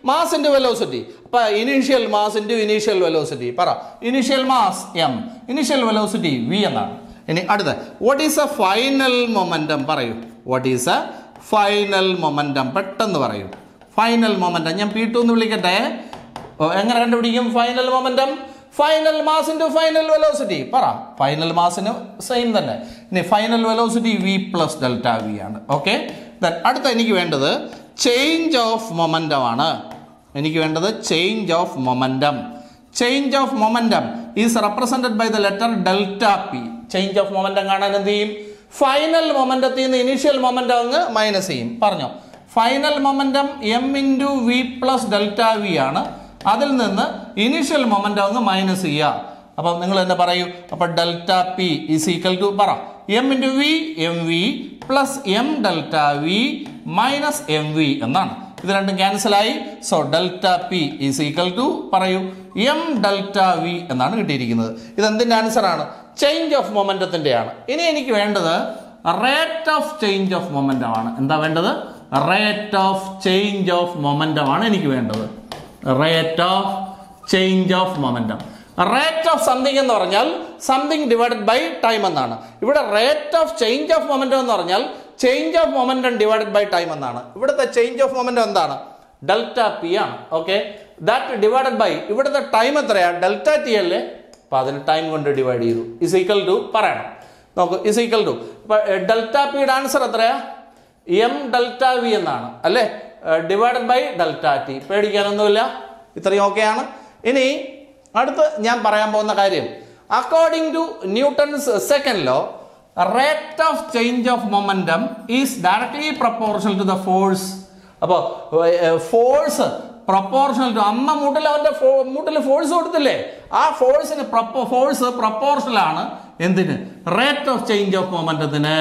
Speaker 1: മാസ് ഇൻറ്റു വെലോസിറ്റി അപ്പൊ initial mass into initial velocity പറ initial mass m initial velocity v എന്നാണ് ഇനി അടുത്ത what is a final momentum പറയൂ what is a final momentum പെട്ടെന്ന് പറയൂ ഫൈനൽ മൊമെന്റം ഞാൻ പി ടു എന്ന് വിളിക്കട്ടെ ഓ, എങ്ങനെ കണ്ടുപിടിക്കും final momentum final mass into final velocity പറ ഫൈനൽ മാസിന് സെയിം തന്നെ ഇനി final velocity v plus delta v ആണ് ഓക്കെ അടുത്ത എനിക്ക് വേണ്ടത് ചേഞ്ച് ഓഫ് മൊമെന്റം ആണ് എനിക്ക് വേണ്ടത് change of momentum change of momentum is represented by the letter delta p change of momentum കാണാൻ എന്ത് ചെയ്യും ഫൈനൽ മൊമെന്റത്തിൽ നിന്ന് ഇനീഷ്യൽ മൊമെന്റം അങ്ങ് മൈനസ് ചെയ്യും പറഞ്ഞോ final momentum m into v plus delta v ആണ് അതിൽ നിന്ന് ഇനീഷ്യൽ മൊമെന്റം അങ്ങ് മൈനസ് ചെയ്യുക അപ്പം നിങ്ങൾ തന്നെ പറയൂ അപ്പം delta p is equal to പറ m into v m v plus m delta v minus m V എന്നാണ് ഇത് രണ്ടും ക്യാൻസലായി so delta p is equal to പറയൂ എം ഡെൽറ്റ വി എന്നാണ് കിട്ടിയിരിക്കുന്നത് ഇത് എന്തിൻ്റെ ആൻസർ ആണ് ചേഞ്ച് ഓഫ് മൊമെന്റത്തിൻ്റെ ആണ് ഇനി എനിക്ക് വേണ്ടത് rate of change of momentum ആണ് എന്താ വേണ്ടത് rate of change of momentum ആണ് എനിക്ക് വേണ്ടത് rate of change of momentum rate of something എന്ന് പറഞ്ഞാൽ സംതിങ് ഡിവൈഡഡ് ബൈ ടൈം എന്നാണ് ഇവിടെ rate of change of momentum എന്ന് പറഞ്ഞാൽ change of momentum divided by time എന്നാണ് ഇവിടുത്തെ ചേഞ്ച് ഓഫ് മൊമെന്റം എന്താണ് ഡെൽറ്റ പി ആണ് ഓക്കെ ദാറ്റ് ഡിവൈഡഡ് ബൈ ഇവിടുത്തെ ടൈം എത്രയാണ് ഡെൽറ്റ ടി അല്ലേ അപ്പൊ അതിന് ടൈം കൊണ്ട് ഡിവൈഡ് ചെയ്തു ഇസ് ഈക്വൽ ടു പറയണം നോക്കൂ ഇസ് ഈക്വൽ ടു ഇപ്പൊ ഡെൽറ്റ പിയുടെ ആൻസർ എത്രയാ എം ഡെൽറ്റ വി എന്നാണ് അല്ലേ ഡിവൈഡഡ് ബൈ ഡെൽറ്റ ടി പേടിക്കാനൊന്നുമില്ല ഇത്രയും ഓക്കെയാണ് ഇനി അടുത്ത് ഞാൻ പറയാൻ പോകുന്ന കാര്യം according to Newton's second law rate of change of momentum is directly proportional to the force അപ്പോൾ ഫോഴ്സ് പ്രപ്പോർഷണൽ ടു അമ്മ മൂട്ടിൽ അവന്റെ മൂട്ടിൽ ഫോഴ്സ് കൊടുത്തില്ലേ ആ ഫോഴ്സിന് ഫോഴ്സ് പ്രപ്പോർഷണൽ ആണ് എന്തിന് റേറ്റ് ഓഫ് ചേഞ്ച് ഓഫ് മൊമെന്റത്തിന്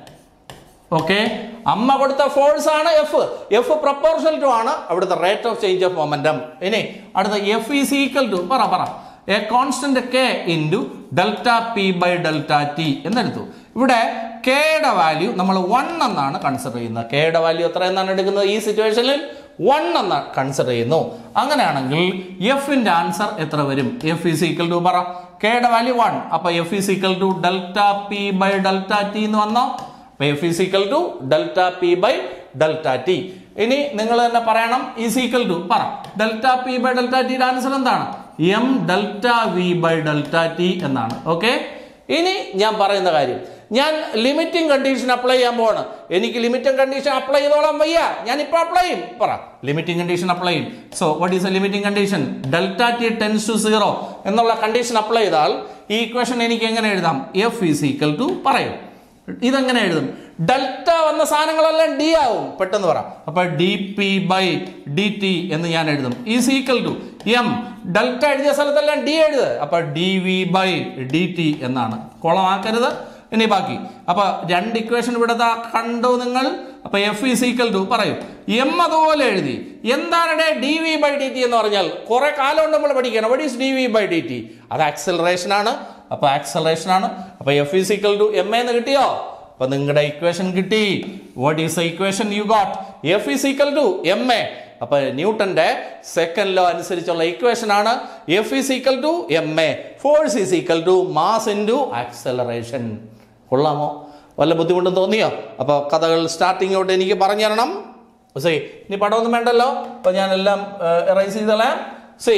Speaker 1: ഓക്കെ അമ്മ കൊടുത്ത ഫോഴ്സ് ആണ് എഫ് എഫ് പ്രപ്പോർഷണൽ ടു ആണ് അവിടുത്തെ rate of change of momentum ഇനി അടുത്ത എഫ് ഈസ് ഈക്വൽ ടു പറ പറ a constant k into delta p by delta t എന്നെടുത്തു ഇവിടെ കെയുടെ വാല്യൂ നമ്മൾ വൺ എന്നാണ് കൺസിഡർ ചെയ്യുന്നത് കെയുടെ വാല്യൂ എത്ര എന്നാണ് എടുക്കുന്നത് ഈ സിറ്റുവേഷനിൽ വൺ എന്ന് കൺസിഡർ ചെയ്യുന്നു അങ്ങനെയാണെങ്കിൽ എഫിന്റെ ആൻസർ എത്ര വരും എഫ് ഈസ് ഈക്വൽ ടു പറ കെയുടെ വാല്യൂ വൺ അപ്പൊ f is equal to delta p by delta t എന്ന് വന്നോ അപ്പൊ f is equal to delta p by delta t ഇനി നിങ്ങൾ തന്നെ പറയണം ഈസ് ഈക്വൽ ടു പറ ഡെൽറ്റ പി ബൈ ഡെൽറ്റ ടിയുടെ ആൻസർ എന്താണ് m delta v by delta t എന്നാണ് ഓക്കെ ഇനി ഞാൻ പറയുന്ന കാര്യം ഞാൻ ലിമിറ്റിംഗ് കണ്ടീഷൻ അപ്ലൈ ചെയ്യാൻ പോവാണ് എനിക്ക് ലിമിറ്റിംഗ് കണ്ടീഷൻ അപ്ലൈ ചെയ്തോളാം വയ്യ ഞാൻ ഇപ്പൊ അപ്ലൈ ചെയ്യും പറ ലിമിറ്റിംഗ് കണ്ടീഷൻ അപ്ലൈ ചെയ്യും so what is a limiting condition delta t tends to zero എന്നുള്ള കണ്ടീഷൻ അപ്ലൈ ചെയ്താൽ ഈ ഇക്വേഷൻ എനിക്ക് എങ്ങനെ എഴുതാം എഫ് ഈസ് ഈക്വൽ ടു പറയും ഇതെങ്ങനെ എഴുതും ഡെൽറ്റ വന്ന സാധനങ്ങളെല്ലാം ഡി ആവും പെട്ടെന്ന് പറ അപ്പൊ d p by d t എന്ന് ഞാൻ എഴുതും is equal to m delta എഴുതിയ സ്ഥലത്തെല്ലാം ഡി എഴുതുക അപ്പൊ d v by d t എന്നാണ് കുളമാക്കരുത് ഇനി ബാക്കി അപ്പൊ രണ്ട് ഇക്വേഷൻ ഇവിടെ ദാ കണ്ടു നിങ്ങൾ അപ്പൊ എഫ് ഈസ് ഈക്വൽ ടു പറയൂ എം അതുപോലെ എഴുതി എന്താണ് d v by d t എന്ന് പറഞ്ഞാൽ കുറെ കാലം കൊണ്ട് നമ്മൾ പഠിക്കണം what is d v by d t അത് ആക്സലറേഷൻ ആണ് അപ്പൊ ആക്സലറേഷൻ ആണ് അപ്പൊ f is equal to m എന്ന് കിട്ടിയോ അപ്പൊ നിങ്ങളുടെ ഇക്വേഷൻ കിട്ടി what is equation you got f is equal to M a അപ്പൊ ന്യൂട്ടന്റെ സെക്കൻഡ് ലോ അനുസരിച്ചുള്ള ഇക്വേഷൻ ആണ് f is equal to M a force is equal to mass into acceleration കൊള്ളാമോ വല്ല ബുദ്ധിമുട്ടും തോന്നിയോ അപ്പോൾ കഥകൾ സ്റ്റാർട്ടിങ് തൊട്ട് എനിക്ക് പറഞ്ഞു തരണം സേ ഇനി പടമൊന്നും വേണ്ടല്ലോ അപ്പൊ ഞാൻ എല്ലാം എറൈസ് ചെയ്തോളാം say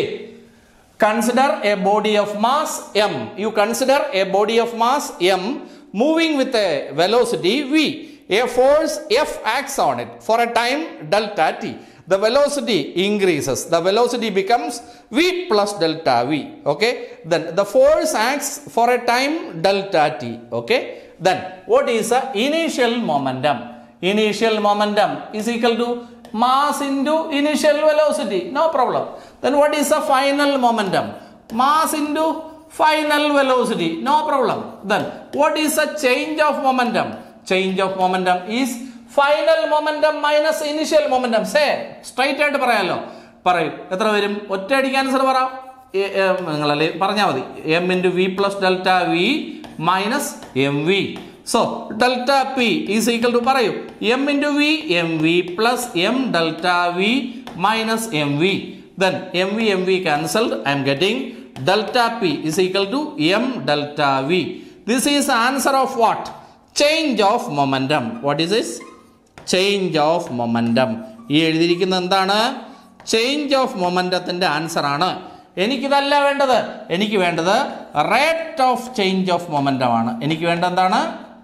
Speaker 1: consider a body of mass m you consider a body of mass m moving with a velocity v a force f acts on it for a time delta t the velocity increases the velocity becomes v plus delta v okay then the force acts for a time delta t okay then what is the initial momentum initial momentum is equal to mass into initial velocity no problem then what is the final momentum mass into final velocity no problem then what is the change of momentum change of momentum is final momentum minus initial momentum say straight ആയിട്ട് പറയാലോ പറയൂ എത്ര വരും ഒറ്റയടിക്ക് answer പറ A- A- നിങ്ങളല്ലേ പറഞ്ഞാൽ മതി m into v plus delta v minus m v so delta p is equal to പറയൂ m into v m v plus m delta v minus mv. Then mv mv cancelled. I am getting delta p is equal to m delta v. This is the answer of what? Change of momentum. What is this? Change of momentum ഈ എഴുതിയിരിക്കുന്നത് എന്താണ് change of മൊമെൻറ്റത്തിൻ്റെ answer ആണ് എനിക്കിതല്ല വേണ്ടത് എനിക്ക് വേണ്ടത് rate of change of momentum ആണ് എനിക്ക് വേണ്ടത് എന്താണ്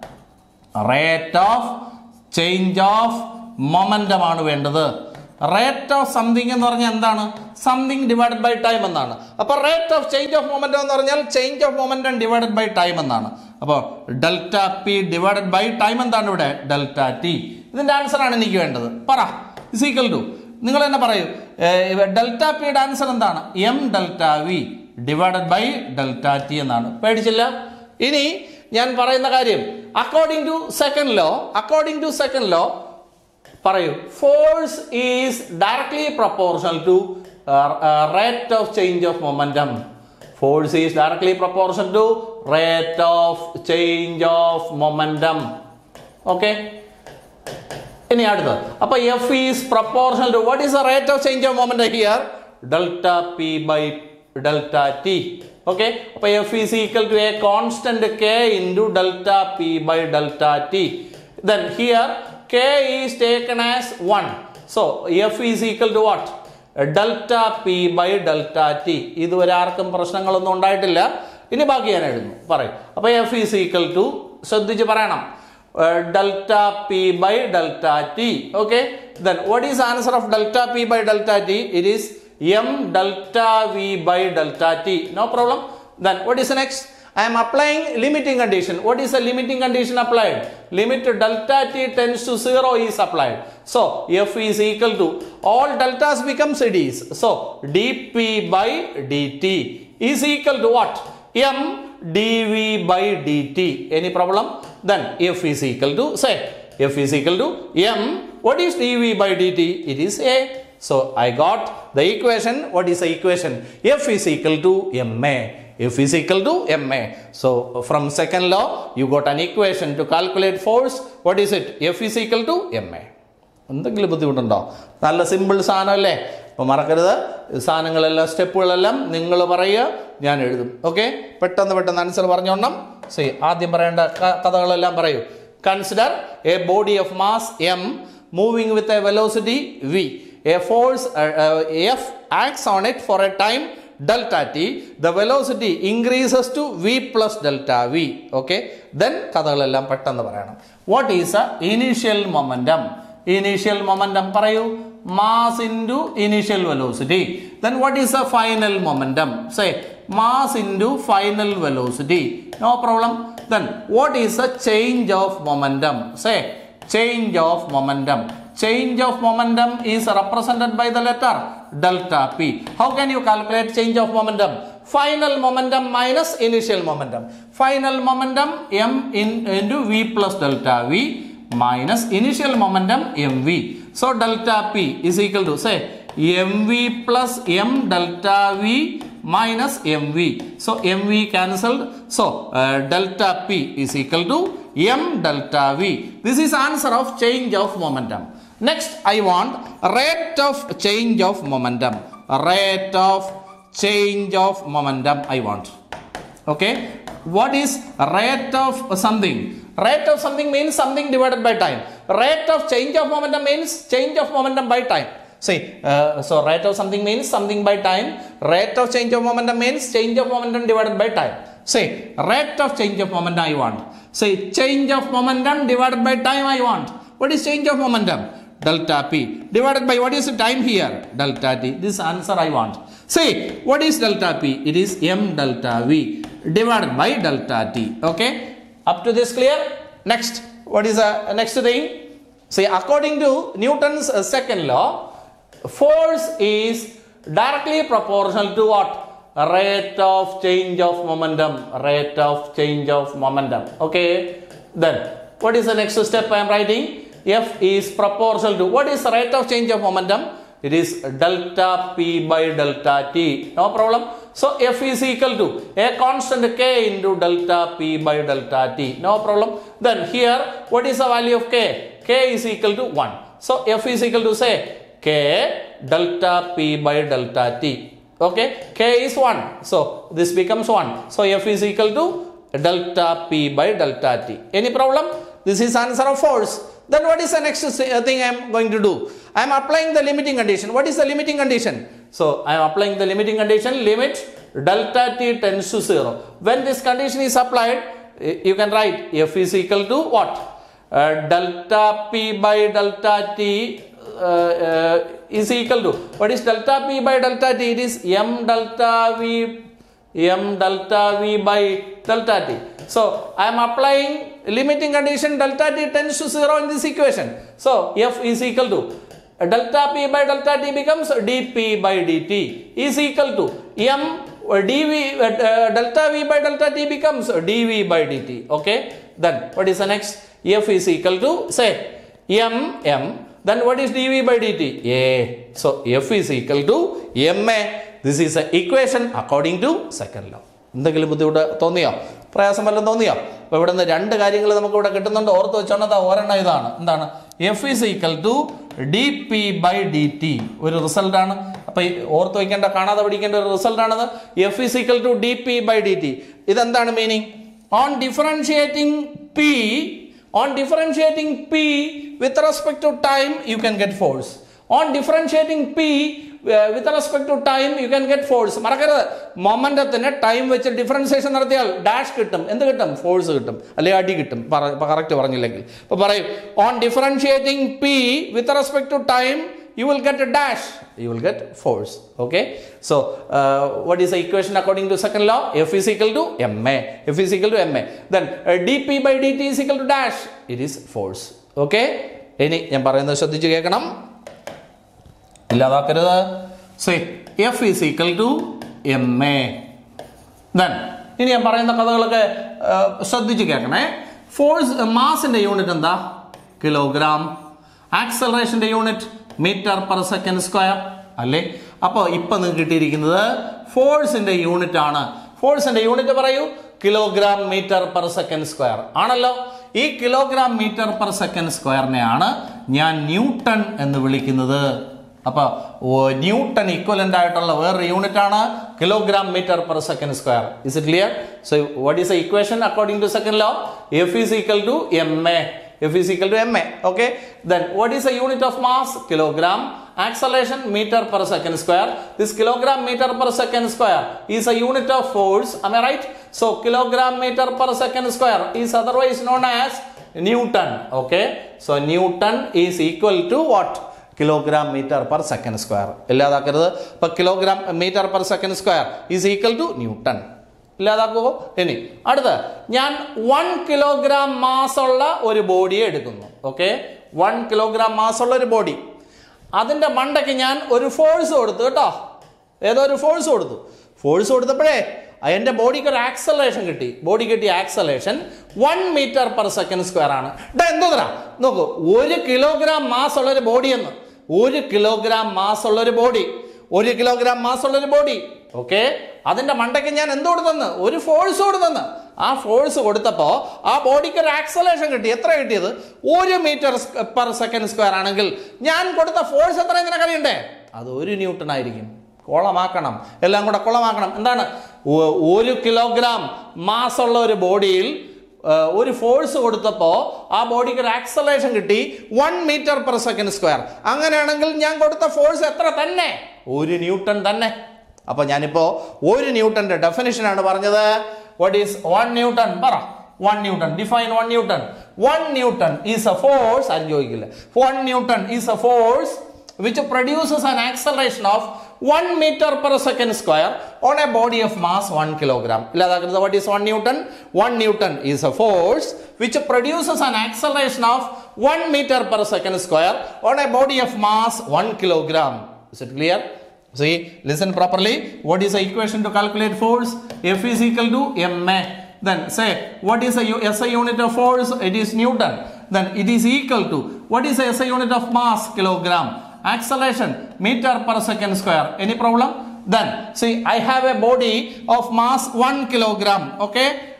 Speaker 1: rate of change of momentum ആണ് വേണ്ടത് റേറ്റ് ഓഫ് സംതിങ് എന്ന് പറഞ്ഞാൽ എന്താണ് സംതിങ് ഡിവൈഡഡ് ബൈ ടൈം എന്നാണ് അപ്പോൾ rate of change of momentum എന്ന് പറഞ്ഞാൽ change of momentum divided by time എന്നാണ് അപ്പോൾ delta p divided by time എന്താണ് ഇവിടെ ഡെൽറ്റ ടി ഇതിൻ്റെ ആൻസർ ആണ് എനിക്ക് വേണ്ടത് പറ ഇസ് ഈക്വൽ ടു നിങ്ങൾ തന്നെ പറയൂ ഡെൽറ്റ പിയുടെ ആൻസർ എന്താണ് m delta v divided by delta t എന്നാണ് പേടിച്ചില്ല ഇനി ഞാൻ പറയുന്ന കാര്യം according to second law according to second law പറയൂ force is directly proportional to rate of change of momentum force is directly proportional to rate of change of momentum okay ഇനി അടുത്തത് അപ്പൊ f is proportional to what is the rate of change of moment here delta p by delta t okay അപ്പൊ f is equal to a constant k into delta p by delta t then here k is taken as one so f is equal to what delta p by delta t ഇതുവരെ ആർക്കും പ്രശ്നങ്ങളൊന്നും ഉണ്ടായിട്ടില്ല ഇനി ബാക്കി ഞാൻ എഴുതുന്നു പറയും അപ്പൊ എഫ് ഈസ് ഈക്വൽ ടു ശ്രദ്ധിച്ച് പറയണം delta p by delta t okay then what is answer of delta p by delta t it is m delta v by delta t no problem then what is next I am applying limiting condition. What is the limiting condition applied? Limit delta t tends to 0 is applied. So, f is equal to all deltas become cds. So, dp by dt is equal to what? m dv by dt. Any problem? Then f is equal to say f is equal to m. What is dv by dt? It is a. So, I got the equation. What is the equation? f is equal to ma. F is equal to ma. So from second law, you got an equation to calculate force. What is it? F is equal to ma. എന്തെങ്കിലും ബുദ്ധിമുട്ടുണ്ടോ നല്ല simple സാധനമല്ലേ അപ്പോൾ മറക്കരുത് സാധനങ്ങളെല്ലാം സ്റ്റെപ്പുകളെല്ലാം നിങ്ങൾ പറയുക ഞാൻ എഴുതും ഓക്കെ പെട്ടെന്ന് പെട്ടെന്ന് ആൻസർ പറഞ്ഞോണം സി ആദ്യം പറയേണ്ട ക- കഥകളെല്ലാം പറയൂ consider a body of mass m moving with a velocity v a force f acts on it for a time delta t the velocity increases to v plus delta v okay then കഥകളെല്ലാം പെട്ടെന്ന് പറയണം what is a initial momentum initial momentum പറയൂ mass into initial velocity then what is a final momentum say mass into final velocity no problem then what is a change of momentum say change of momentum change of momentum is represented by the letter delta p how can you calculate change of momentum final momentum minus initial momentum final momentum m in into v plus delta v minus initial momentum mv so delta p is equal to say mv plus m delta v minus mv so mv cancelled so uh, delta p is equal to m delta v this is answer of change of momentum next i want rate of change of momentum rate of change of momentum i want okay what is rate of something rate of something means something divided by time rate of change of momentum means change of momentum by time see uh, so rate of something means something by time rate of change of momentum means change of momentum divided by time say rate of change of momentum i want say change of momentum divided by time i want what is change of momentum delta p divided by what is the time here delta t this answer i want see what is delta p it is m delta v divided by delta t okay up to this clear next what is the next thing see according to newton's uh, second law force is directly proportional to what rate of change of momentum rate of change of momentum okay then what is the next step i am writing f is proportional to what is the rate of change of momentum it is delta p by delta t no problem so f is equal to a constant k into delta p by delta t no problem then here what is the value of k k is equal to 1 so f is equal to say k delta p by delta t. Okay, k is 1. So this becomes 1. So F is equal to delta p by delta t. Any problem? This is answer of force. Then what is the next thi- uh, thing I am going to do? I am applying the limiting condition. What is the limiting condition? So I am applying the limiting condition limit delta t tends to 0. When this condition is applied, y- you can write F is equal to what? Uh, delta p by delta t uh, uh, is equal to what is delta p by delta t? It is m delta v m delta v by delta t. So I am applying limiting condition delta t tends to 0 in this equation. So f is equal to uh, delta p by delta t becomes dp by dt is equal to m uh, dv uh, uh, delta v by delta t becomes dv by dt. Okay. Then what is the next? f is equal to say m m then what is dv by dt a so f is equal to ma this is a equation according to second law എന്തെങ്കിലും ബുദ്ധിമുട്ട് തോന്നിയോ പ്രയാസം വല്ലതും തോന്നിയോ അപ്പോൾ ഇവിടെ നിന്ന് രണ്ട് കാര്യങ്ങൾ നമുക്ക് ഇവിടെ കിട്ടുന്നുണ്ട് ഓർത്ത് വെച്ചോണ്ട് അതാ ഒരെണ്ണം ഇതാണ് എന്താണ് f is equal to d p by d t ഒരു റിസൾട്ട് ആണ് അപ്പൊ ഈ ഓർത്ത് വയ്ക്കേണ്ട കാണാതെ പഠിക്കേണ്ട ഒരു റിസൾട്ട് ആണത് f is equal to d p by d t ഇതെന്താണ് meaning on differentiating p on differentiating p with respect to time you can get force on differentiating p uh, with respect to time you can get force മറക്കരുത് മൊമെന്റത്തിന് time വെച്ച് differentiation നടത്തിയാൽ dash കിട്ടും എന്ത് കിട്ടും force കിട്ടും അല്ലെങ്കിൽ അടി കിട്ടും കറക്റ്റ് പറഞ്ഞില്ലെങ്കിൽ അപ്പോൾ പറയും on differentiating p with respect to time you will get a dash you will get force okay so uh, what is the equation according to second law f is equal to ma f is equal to ma then uh, dp by dt is equal to dash it is force okay ഇനി ഞാൻ പറയുന്നത് ശ്രദ്ധിച്ച് കേൾക്കണം ഇല്ലാതാക്കരുത് see F is equal to M A then ഇനി ഞാൻ പറയുന്ന കഥകളൊക്കെ ആ, ശ്രദ്ധിച്ച് കേൾക്കണേ ഫോഴ്സ് മാസിന്റെ യൂണിറ്റ് എന്താ കിലോഗ്രാം ആക്സലറേഷന്റെ unit metre per second square അല്ലേ അപ്പോൾ ഇപ്പം നിങ്ങൾക്ക് കിട്ടിയിരിക്കുന്നത് ഫോഴ്സിന്റെ യൂണിറ്റ് ആണ് ഫോഴ്സിന്റെ യൂണിറ്റ് പറയൂ kilogram metre per second square ആണല്ലോ ഈ കിലോഗ്രാം മീറ്റർ പെർ സെക്കൻഡ് സ്ക്വയറിനെയാണ് ഞാൻ ന്യൂട്ടൺ എന്ന് വിളിക്കുന്നത് അപ്പൊ ന്യൂട്ടൺ ഇക്വലന്റ് ആയിട്ടുള്ള വേറൊരു യൂണിറ്റ് ആണ് kilogram metre per second square is it clear so what is the equation according to second law F is equal to M A F is equal to M A okay then what is the unit of mass kilogram acceleration meter per second square this kilogram meter per second square is a unit of force am i right so kilogram meter per second square is otherwise known as newton okay so newton is equal to what kilogram metre per second square ഇല്ലാതാക്കരുത് ഇപ്പൊ kilogram metre per second square is equal to newton ഇല്ലാതാക്കുമോ ഇനി അടുത്ത് ഞാൻ one kilogram mass ഉള്ള ഒരു ബോഡിയെ എടുക്കുന്നു okay one kilogram mass ഉള്ള ഒരു ബോഡി അതിന്റെ മണ്ടയ്ക്ക് ഞാൻ ഒരു ഫോഴ്സ് കൊടുത്തു കേട്ടോ ഏതോ ഒരു ഫോഴ്സ് കൊടുത്തു ഫോഴ്സ് കൊടുത്തപ്പോഴേ എൻ്റെ ബോഡിക്ക് ഒരു ആക്സലേഷൻ കിട്ടി ബോഡി കിട്ടിയ acceleration one metre per second square ആണ് ഇതാ എന്തോന്നാ നോക്കൂ ഒരു കിലോഗ്രാം മാസ് ഉള്ള ഒരു ബോഡി എന്ന് ഒരു കിലോഗ്രാം മാസ് ഉള്ള ഒരു ബോഡി ഒരു കിലോഗ്രാം മാസ് ഉള്ള ഒരു ബോഡി ഓക്കെ അതിന്റെ മണ്ടയ്ക്ക് ഞാൻ എന്ത് കൊടുത്തെന്ന് ഒരു ഫോഴ്സ് കൊടുത്തെന്ന് ആ ഫോഴ്സ് കൊടുത്തപ്പോൾ ആ ബോഡിക്ക് ഒരു ആക്സലേഷൻ കിട്ടി എത്ര കിട്ടിയത് ഒരു മീറ്റർ പെർ സെക്കൻഡ് സ്ക്വയർ ആണെങ്കിൽ ഞാൻ കൊടുത്ത ഫോഴ്സ് എത്ര നിനക്ക് അറിയണ്ടേ അത് ഒരു ന്യൂട്ടൺ ആയിരിക്കും കുളമാക്കണം എല്ലാം കൂടെ കുളമാക്കണം എന്താണ് ഒ- ഒരു കിലോഗ്രാം മാസ് ഉള്ള ഒരു ബോഡിയിൽ ഏഹ്, ഒരു ഫോഴ്സ് കൊടുത്തപ്പോൾ ആ ബോഡിക്ക് ഒരു ആക്സലേഷൻ കിട്ടി one metre per second square അങ്ങനെയാണെങ്കിൽ ഞാൻ കൊടുത്ത ഫോഴ്സ് എത്ര തന്നെ ഒരു ന്യൂട്ടൺ തന്നെ അപ്പൊ ഞാനിപ്പോ ഒരു ന്യൂട്ടന്റെ ഡെഫിനിഷൻ ആണ് പറഞ്ഞത് വാട്ട് ഈസ് വൺ ന്യൂട്ടൺ പറ one newton define one newton one newton is a force ആരും ചോദിക്കില്ല one newton is a force which produces an acceleration of 1 meter per second square on a body of mass 1 kilogram. ഇല്ലാതാക്കരുത് what is 1 newton? 1 newton is a force which produces an acceleration of 1 meter per second square on a body of mass 1 kilogram. Is it clear? See, listen properly. What is the equation to calculate force? F is equal to ma. Then say, what is a U- SI unit of force? It is Newton. Then it is equal to, what is the SI unit of mass? Kilogram. Acceleration, meter per second square. Any problem? Then, see, I have a body of mass 1 kilogram. Okay.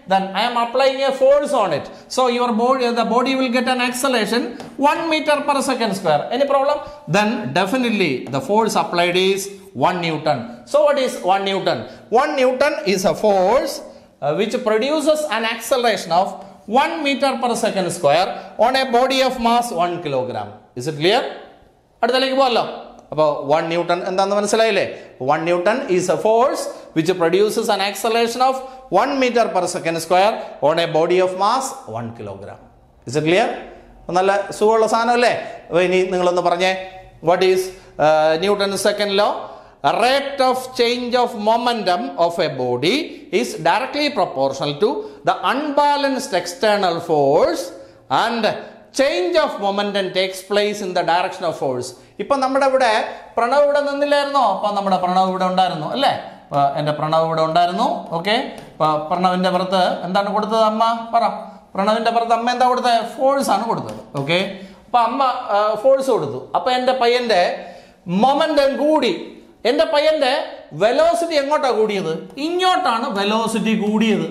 Speaker 1: then I am applying a force on it. So your body, the body will get an acceleration 1 meter per second square. Any problem? Then definitely the force applied is 1 Newton. So what is 1 Newton? 1 Newton is a force uh, which produces an acceleration of 1 meter per second square on a body of mass 1 kilogram. Is it clear? അടുത്തലേക്ക് പോകല്ലോ അപ്പോൾ one newton എന്താണെന്ന് മനസ്സിലായില്ലേ one newton is a force which produces an acceleration of one metre per second square on a body of mass one kilogram is it clear നല്ല സുഖമുള്ള സാധനമല്ലേ അപ്പോൾ ഇനി നിങ്ങളൊന്ന് പറഞ്ഞേ what is Newton second law rate of change of momentum of a body is directly proportional to the unbalanced external force and change of momentum takes place in the direction of force ഇപ്പൊ നമ്മുടെ ഇവിടെ പ്രണവ് ഇവിടെ നിന്നില്ലായിരുന്നോ അപ്പൊ നമ്മുടെ പ്രണവ് ഇവിടെ ഉണ്ടായിരുന്നു അല്ലേ അപ്പൊ എന്റെ പ്രണവ് ഇവിടെ ഉണ്ടായിരുന്നു ഓക്കെ പ്രണവിന്റെ പുറത്ത് എന്താണ് കൊടുത്തത് അമ്മ പറ പ്രണവിന്റെ പുറത്ത് അമ്മ എന്താ കൊടുത്തത് ഫോഴ്സ് ആണ് കൊടുത്തത് ഓക്കെ അപ്പൊ അമ്മ ഫോഴ്സ് കൊടുത്തു അപ്പൊ എന്റെ പയ്യന്റെ മൊമെന്റം കൂടി എന്റെ പയ്യന്റെ വെലോസിറ്റി എങ്ങോട്ടാ കൂടിയത് ഇങ്ങോട്ടാണ് വെലോസിറ്റി കൂടിയത്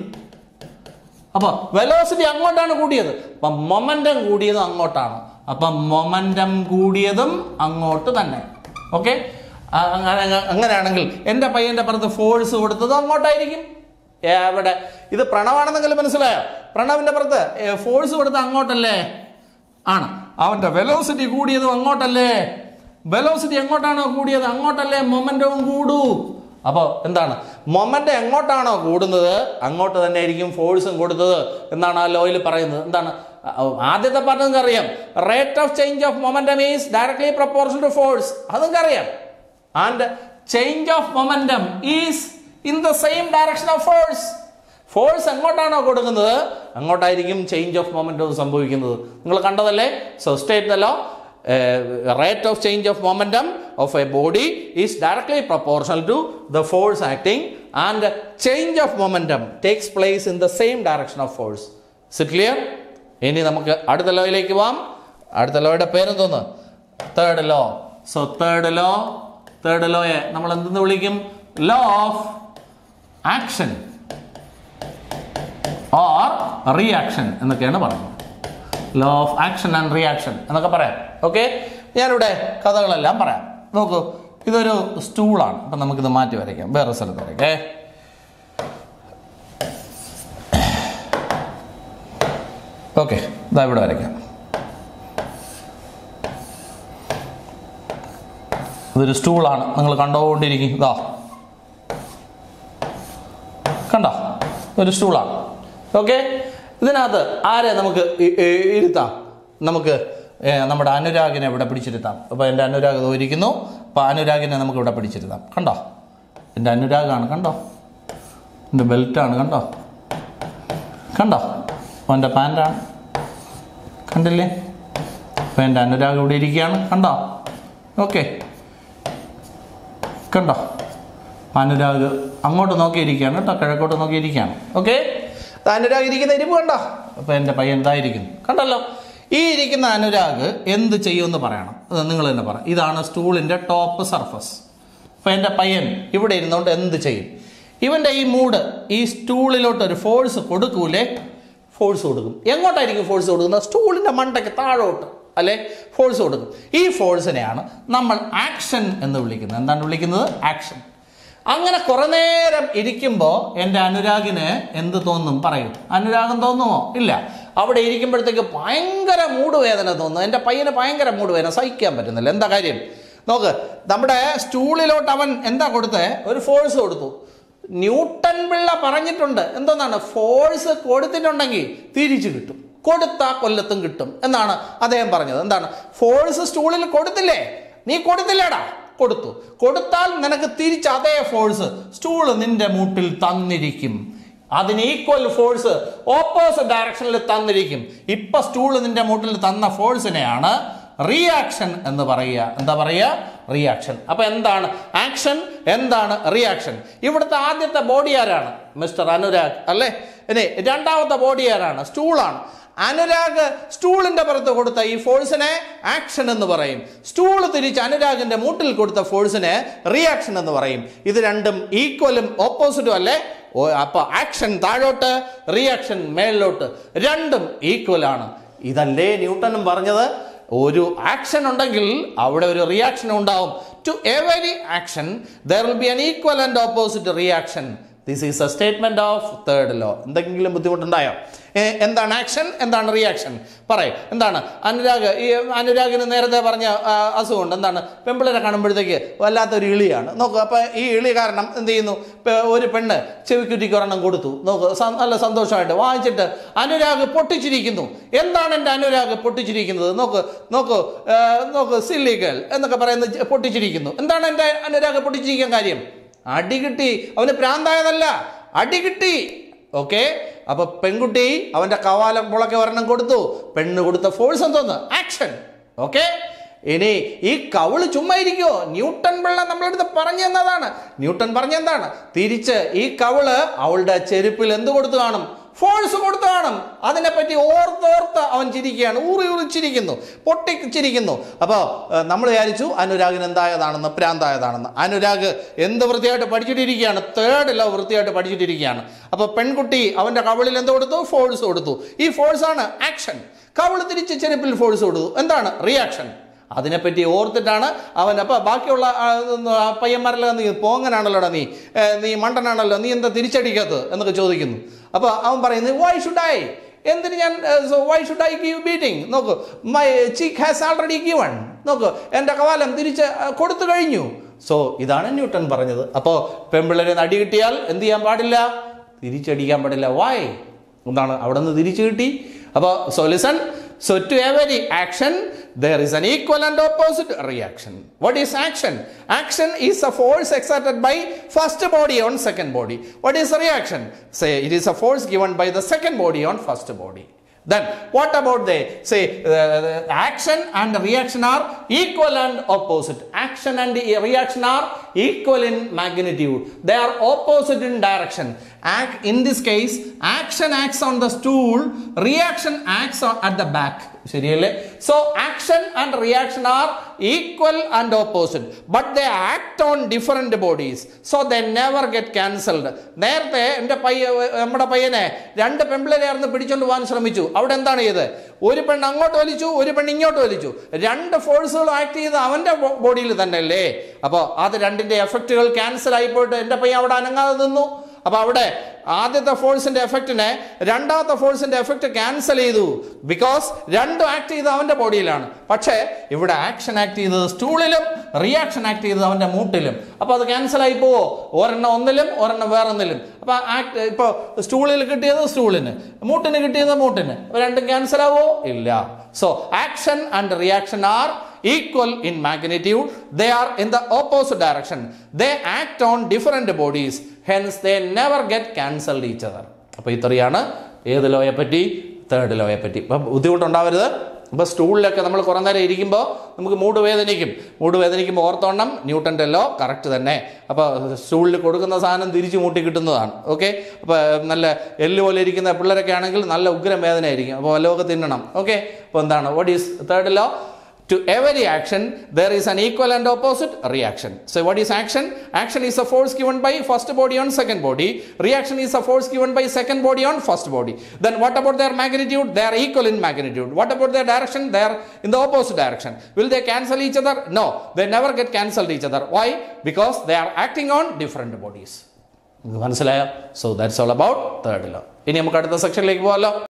Speaker 1: അപ്പൊ വെലോസിറ്റി അങ്ങോട്ടാണ് കൂടിയത് അപ്പൊ മൊമെന്റം കൂടിയതും അങ്ങോട്ടാണ് അപ്പൊ മൊമെന്റം കൂടിയതും അങ്ങോട്ട് തന്നെ ഓക്കെ അങ്ങനെയാണെങ്കിൽ എൻ്റെ പയ്യന്റെ പുറത്ത് ഫോഴ്സ് കൊടുത്തത് അങ്ങോട്ടായിരിക്കും എവിടെ ഇത് പ്രണവാണെന്നെങ്കിലും മനസ്സിലായോ പ്രണവിന്റെ പുറത്ത് ഫോഴ്സ് കൊടുത്തത് അങ്ങോട്ടല്ലേ ആണ് അവന്റെ വെലോസിറ്റി കൂടിയതും അങ്ങോട്ടല്ലേ വെലോസിറ്റി എങ്ങോട്ടാണോ കൂടിയത് അങ്ങോട്ടല്ലേ മൊമെന്റവും കൂടൂ അപ്പോൾ എന്താണ് മൊമെന്റ് എങ്ങോട്ടാണോ കൂടുന്നത് അങ്ങോട്ട് തന്നെ ആയിരിക്കും ഫോഴ്സും കൊടുത്തത് എന്നാണ് ആ ലോയിൽ പറയുന്നത് എന്താണ് അഹ് ആദ്യത്തെ പാർട്ട് നിങ്ങൾക്ക് അറിയാം rate of change of momentum is directly proportion to force അത് നിങ്ങൾക്ക് അറിയാം and change of momentum is in the same direction of force force എങ്ങോട്ടാണോ കൊടുക്കുന്നത് അങ്ങോട്ടായിരിക്കും ചേഞ്ച് ഓഫ് മൊമെന്റം സംഭവിക്കുന്നത് നിങ്ങൾ കണ്ടതല്ലേ so state the law rate of change of momentum of a body is directly proportional to the force acting and change of momentum takes place in the same direction of force. Is it clear? ഇനി നമുക്ക് അടുത്ത ലോയിലേക്ക് പോവാം അടുത്ത ലോയുടെ പേരെന്തോന്ന് third law so third law third ലോയെ നമ്മൾ എന്തെന്ന് വിളിക്കും law of action or reaction എന്നൊക്കെയാണ് പറയുന്നത് law of action and reaction എന്നൊക്കെ പറയാം ഓക്കെ ഞാനിവിടെ കഥകളെല്ലാം പറയാം നോക്കൂ ഇതൊരു സ്റ്റൂളാണ് അപ്പം നമുക്കിത് മാറ്റി വരയ്ക്കാം വേറെ സ്ഥലത്ത് വരയ്ക്കേ ഓക്കെ ഇതാ ഇവിടെ വരയ്ക്കാം ഇതൊരു സ്റ്റൂളാണ് നിങ്ങൾ കണ്ടുകൊണ്ടിരിക്കും ഇതാ കണ്ടോ ഒരു സ്റ്റൂളാണ് ഓക്കെ ഇതിനകത്ത് ആരെ നമുക്ക് ഇ- ഇ- ഇരുത്താം നമുക്ക് ഏ, നമ്മുടെ അനുരാഗിനെ ഇവിടെ പിടിച്ചിരുത്താം അപ്പോൾ എൻ്റെ അനുരാഗ് ദോ ഇരിക്കുന്നു അപ്പോൾ അനുരാഗിനെ നമുക്ക് ഇവിടെ പിടിച്ചിരുത്താം കണ്ടോ എൻ്റെ അനുരാഗാണ് കണ്ടോ എൻ്റെ ബെൽറ്റാണ് കണ്ടോ കണ്ടോ അവൻ്റെ പാൻറ്റാണ് കണ്ടില്ലേ അപ്പോൾ എൻ്റെ അനുരാഗ് ഇവിടെ ഇരിക്കുകയാണ് കണ്ടോ ഓക്കെ കണ്ടോ അനുരാഗ് അങ്ങോട്ട് നോക്കിയിരിക്കുകയാണ് കേട്ടോ കിഴക്കോട്ട് നോക്കിയിരിക്കുകയാണ് ഓക്കെ അനുരാഗ് ഇരിക്കുന്ന ഇരിപ്പ് കണ്ടോ അപ്പോൾ എൻ്റെ പയ്യൻ ഇതായിരിക്കുന്നു കണ്ടല്ലോ ഈ ഇരിക്കുന്ന അനുരാഗ് എന്ത് ചെയ്യുമെന്ന് പറയണം അത് നിങ്ങൾ തന്നെ പറ ഇതാണ് സ്റ്റൂളിൻ്റെ ടോപ്പ് സർഫസ് അപ്പോൾ എൻ്റെ പയ്യൻ ഇവിടെ ഇരുന്നുകൊണ്ട് എന്ത് ചെയ്യും ഇവൻ്റെ ഈ മൂഡ് ഈ സ്റ്റൂളിലോട്ട് ഒരു ഫോഴ്സ് കൊടുക്കൂലേ ഫോഴ്സ് കൊടുക്കും എങ്ങോട്ടായിരിക്കും ഫോഴ്സ് കൊടുക്കുന്നത് സ്റ്റൂളിൻ്റെ മണ്ടയ്ക്ക് താഴോട്ട് അല്ലെ ഫോഴ്സ് കൊടുക്കും ഈ ഫോഴ്സിനെയാണ് നമ്മൾ ആക്ഷൻ എന്ന് വിളിക്കുന്നത് എന്താണ് വിളിക്കുന്നത് ആക്ഷൻ അങ്ങനെ കുറെ നേരം ഇരിക്കുമ്പോൾ എൻ്റെ അനുരാഗിന് എന്ത് തോന്നും പറയും അനുരാഗം തോന്നുമോ ഇല്ല അവിടെ ഇരിക്കുമ്പോഴത്തേക്ക് ഭയങ്കര മൂട് വേദന തോന്നും എൻ്റെ പയ്യന് ഭയങ്കര മൂട് വേദന സഹിക്കാൻ പറ്റുന്നില്ല എന്താ കാര്യം നോക്ക് നമ്മുടെ സ്റ്റൂളിലോട്ട് അവൻ എന്താ കൊടുത്തേ ഒരു ഫോഴ്സ് കൊടുത്തു ന്യൂട്ടൺ പിള്ള പറഞ്ഞിട്ടുണ്ട് എന്തോന്നാണ് ഫോഴ്സ് കൊടുത്തിട്ടുണ്ടെങ്കിൽ തിരിച്ചു കിട്ടും കൊടുത്താ കൊല്ലത്തും കിട്ടും എന്നാണ് അദ്ദേഹം പറഞ്ഞത് എന്താണ് ഫോഴ്സ് സ്റ്റൂളിൽ കൊടുത്തില്ലേ നീ കൊടുത്തില്ലേടാ കൊടുത്തു കൊടുത്താൽ നിനക്ക് തിരിച്ച് അതേ ഫോഴ്സ് സ്റ്റൂള് നിന്റെ മൂട്ടിൽ തന്നിരിക്കും അതിന് ഈക്വൽ ഫോഴ്സ് ഓപ്പോസിറ്റ് ഡയറക്ഷനിൽ തന്നിരിക്കും ഇപ്പൊ സ്റ്റൂള് നിന്റെ മൂട്ടിൽ തന്ന ഫോഴ്സിനെയാണ് റിയാക്ഷൻ എന്ന് പറയുക എന്താ പറയുക റിയാക്ഷൻ അപ്പൊ എന്താണ് ആക്ഷൻ എന്താണ് റിയാക്ഷൻ ഇവിടുത്തെ ആദ്യത്തെ ബോഡി ആരാണ് മിസ്റ്റർ അനുരാഗ് അല്ലേ ഇനി രണ്ടാമത്തെ ബോഡി ആരാണ് സ്റ്റൂളാണ് അനുരാഗ് സ്റ്റൂളിന്റെ പുറത്ത് കൊടുത്ത ഈ ഫോഴ്സിനെ ആക്ഷൻ എന്ന് പറയും സ്റ്റൂൾ തിരിച്ച് അനുരാഗിന്റെ മൂട്ടിൽ കൊടുത്ത ഫോഴ്സിനെ റിയാക്ഷൻ എന്ന് പറയും ഇത് രണ്ടും ഈക്വലും ഓപ്പോസിറ്റും അല്ലേ അപ്പോൾ ആക്ഷൻ താഴോട്ട് റിയാക്ഷൻ മേളിലോട്ട് രണ്ടും ഈക്വൽ ആണ് ഇതല്ലേ ന്യൂട്ടനും പറഞ്ഞത് ഒരു ആക്ഷൻ ഉണ്ടെങ്കിൽ അവിടെ ഒരു റിയാക്ഷൻ ഉണ്ടാവും to every action there will be an equal and opposite reaction this is a statement of third law എന്തെങ്കിലും ബുദ്ധിമുട്ടുണ്ടായോ ഏ, എന്താണ് ആക്ഷൻ എന്താണ് റിയാക്ഷൻ പറയും എന്താണ് അനുരാഗ് ഈ അനുരാഗിന് നേരത്തെ പറഞ്ഞ ആ, അസുഖമുണ്ട് എന്താണ് പെമ്പിളരെ കാണുമ്പോഴത്തേക്ക് വല്ലാത്തൊരു ഇളിയാണ് നോക്കൂ അപ്പോൾ ഈ ഇളി കാരണം എന്ത് ചെയ്യുന്നു ഇപ്പൊ ഒരു പെണ്ണ് ചെവിക്കുറ്റിക്ക് ഒരെണ്ണം കൊടുത്തു നോക്കൂ സ- നല്ല സന്തോഷമായിട്ട് വാങ്ങിച്ചിട്ട് അനുരാഗ് പൊട്ടിച്ചിരിക്കുന്നു എന്താണ് എൻ്റെ അനുരാഗ് പൊട്ടിച്ചിരിക്കുന്നത് നോക്ക് നോക്കൂ ആ, നോക്കൂ സില്ലികൾ എന്നൊക്കെ പറയുന്നത് പൊട്ടിച്ചിരിക്കുന്നു എന്താണ് എൻ്റെ അനുരാഗ് പൊട്ടിച്ചിരിക്കാൻ കാര്യം അടി കിട്ടി അവന് പ്രാന്തായതല്ല അടി കിട്ടി ഓക്കെ അപ്പൊ പെൺകുട്ടി അവന്റെ കവാലം മുളക്കെ ഒരെണ്ണം കൊടുത്തു പെണ്ണ് കൊടുത്ത ഫോഴ്സ് എന്തോന്ന് ആക്ഷൻ ഓക്കെ ഇനി ഈ കവിള് ചുമ്മാ ഇരിക്കുമോ ന്യൂട്ടൺ പിള്ള നമ്മളെടുത്ത് പറഞ്ഞു തന്നതാണ് ന്യൂട്ടൺ പറഞ്ഞെന്താണ് തിരിച്ച് ഈ കവിള് അവളുടെ ചെരുപ്പിൽ എന്ത് കൊടുത്തു കാണും ഫോഴ്സ് കൊടുത്തു കാണും അതിനെപ്പറ്റി ഓർത്തോർത്ത് അവൻ ചിരിക്കുകയാണ് ഊറി ഊറിച്ചിരിക്കുന്നു പൊട്ടിച്ചിരിക്കുന്നു അപ്പോൾ നമ്മൾ വിചാരിച്ചു അനുരാഗിന് എന്തായതാണെന്ന് പ്രാന്തായതാണെന്ന് അനുരാഗ് എന്ത് വൃത്തിയായിട്ട് പഠിച്ചിട്ടിരിക്കുകയാണ് തേർഡ് ലവ് വൃത്തിയായിട്ട് പഠിച്ചിട്ടിരിക്കുകയാണ് അപ്പോൾ പെൺകുട്ടി അവൻ്റെ കവിളിൽ എന്ത് കൊടുത്തു ഫോഴ്സ് കൊടുത്തു ഈ ഫോഴ്സാണ് ആക്ഷൻ കവിള് തിരിച്ച് ചെരുപ്പിൽ ഫോഴ്സ് കൊടുത്തു എന്താണ് റിയാക്ഷൻ അതിനെപ്പറ്റി ഓർത്തിട്ടാണ് അവൻ അപ്പോൾ ബാക്കിയുള്ള ആ, ഉം, ആ പയ്യന്മാരെല്ലാം നീ പോങ്ങനാണല്ലോടാ നീ ഏ, നീ മണ്ടനാണല്ലോ നീ എന്താ തിരിച്ചടിക്കാത്തത് എന്നൊക്കെ ചോദിക്കുന്നു അപ്പോൾ അവൻ പറയുന്നത് വൈ ഷുഡ് ഐ എന്തിന് ഞാൻ why should I give beating നോക്കൂ my cheek has already given നോക്കൂ എൻ്റെ കവാലം തിരിച്ച് ആ, കൊടുത്തു കഴിഞ്ഞു സോ ഇതാണ് ന്യൂട്ടൺ പറഞ്ഞത് അപ്പോൾ പെമ്പിള്ളേരെ അടി കിട്ടിയാൽ എന്ത് ചെയ്യാൻ പാടില്ല തിരിച്ചടിക്കാൻ പാടില്ല വൈ എന്താണ് അവിടെ നിന്ന് തിരിച്ചു കിട്ടി അപ്പോൾ so listen so to every action there is an equal and opposite reaction what is action action is a force exerted by first body on second body what is reaction say it is a force given by the second body on first body then what about the say uh, action and reaction are equal and opposite action and reaction are equal in magnitude they are opposite in direction Act, in this case action acts on the stool reaction acts on, at the back ശരിയല്ലേ so action and reaction are equal and opposite but they act on different bodies so they never get cancelled നേരത്തെ എൻ്റെ പയ്യ നമ്മുടെ പയ്യനെ രണ്ട് പെമ്പിളരെയായിരുന്നു പിടിച്ചോണ്ട് പോകാൻ ശ്രമിച്ചു അവിടെ എന്താണ് ചെയ്തത് ഒരു പെണ്ണ് അങ്ങോട്ട് വലിച്ചു ഒരു പെണ്ണ് ഇങ്ങോട്ട് വലിച്ചു രണ്ട് ഫോഴ്സുകളും ആക്ട് ചെയ്ത് അവൻ്റെ ബോഡിയിൽ തന്നെ അല്ലേ അപ്പോൾ അത് രണ്ടിൻ്റെ എഫക്റ്റുകൾ ക്യാൻസൽ ആയിപ്പോയിട്ട് എൻ്റെ പയ്യൻ അവിടെ അനങ്ങാതെ നിന്നു അപ്പോൾ അവിടെ ആദ്യത്തെ ഫോഴ്സിന്റെ എഫക്റ്റിനെ രണ്ടാമത്തെ ഫോഴ്സിന്റെ എഫക്റ്റ് ക്യാൻസൽ ചെയ്തു ബിക്കോസ് രണ്ടും ആക്ട് ചെയ്ത് അവന്റെ ബോഡിയിലാണ് പക്ഷേ ഇവിടെ ആക്ഷൻ ആക്ട് ചെയ്തത് സ്റ്റൂളിലും റിയാക്ഷൻ ആക്ട് ചെയ്തത് അവന്റെ മൂട്ടിലും അപ്പോൾ അത് ക്യാൻസൽ ആയി പോവോ ഒരെണ്ണം ഒന്നിലും ഒരെണ്ണം വേറൊന്നിലും അപ്പോൾ ആക്ട് ഇപ്പോൾ സ്റ്റൂളിൽ കിട്ടിയത് സ്റ്റൂളിന് മൂട്ടിന് കിട്ടിയത് മൂട്ടിന് രണ്ടും ക്യാൻസൽ ആവോ ഇല്ല so action and reaction are equal in magnitude they are in the opposite direction they act on different bodies hence they never get cancelled each other അപ്പോൾ ഇത്രയാണ് ഏത് ലോയെ പറ്റി തേർഡ് ലോയെ പറ്റി അപ്പം ബുദ്ധിമുട്ടുണ്ടാവരുത് ഇപ്പോൾ സ്റ്റൂളിലൊക്കെ നമ്മൾ കുറേ നേരം ഇരിക്കുമ്പോൾ നമുക്ക് മൂട് വേദനിക്കും മൂട് വേദനിക്കുമ്പോൾ ഓർത്തോണം ന്യൂട്ടൻ്റെ ലോ കറക്റ്റ് തന്നെ അപ്പോൾ സ്റ്റൂളിൽ കൊടുക്കുന്ന സാധനം തിരിച്ചു മൂട്ടി കിട്ടുന്നതാണ് ഓക്കെ അപ്പോൾ നല്ല എല്ല് പോലെ ഇരിക്കുന്ന പിള്ളേരൊക്കെ ആണെങ്കിൽ നല്ല ഉഗ്രം വേദനയായിരിക്കും അപ്പോൾ വല്ലതൊക്കെ തിന്നണം ഓക്കെ അപ്പോൾ എന്താണ് what is third law to every action there is an equal and opposite reaction so what is action action is a force given by first body on second body reaction is a force given by second body on first body then what about their magnitude they are equal in magnitude what about their direction they are in the opposite direction will they cancel each other no they never get cancelled each other why because they are acting on different bodies മനസ്സിലായോ so that's all about third law ഇനി നമുക്ക് അടുത്ത സെക്ഷനിലേക്ക് പോകാമല്ലോ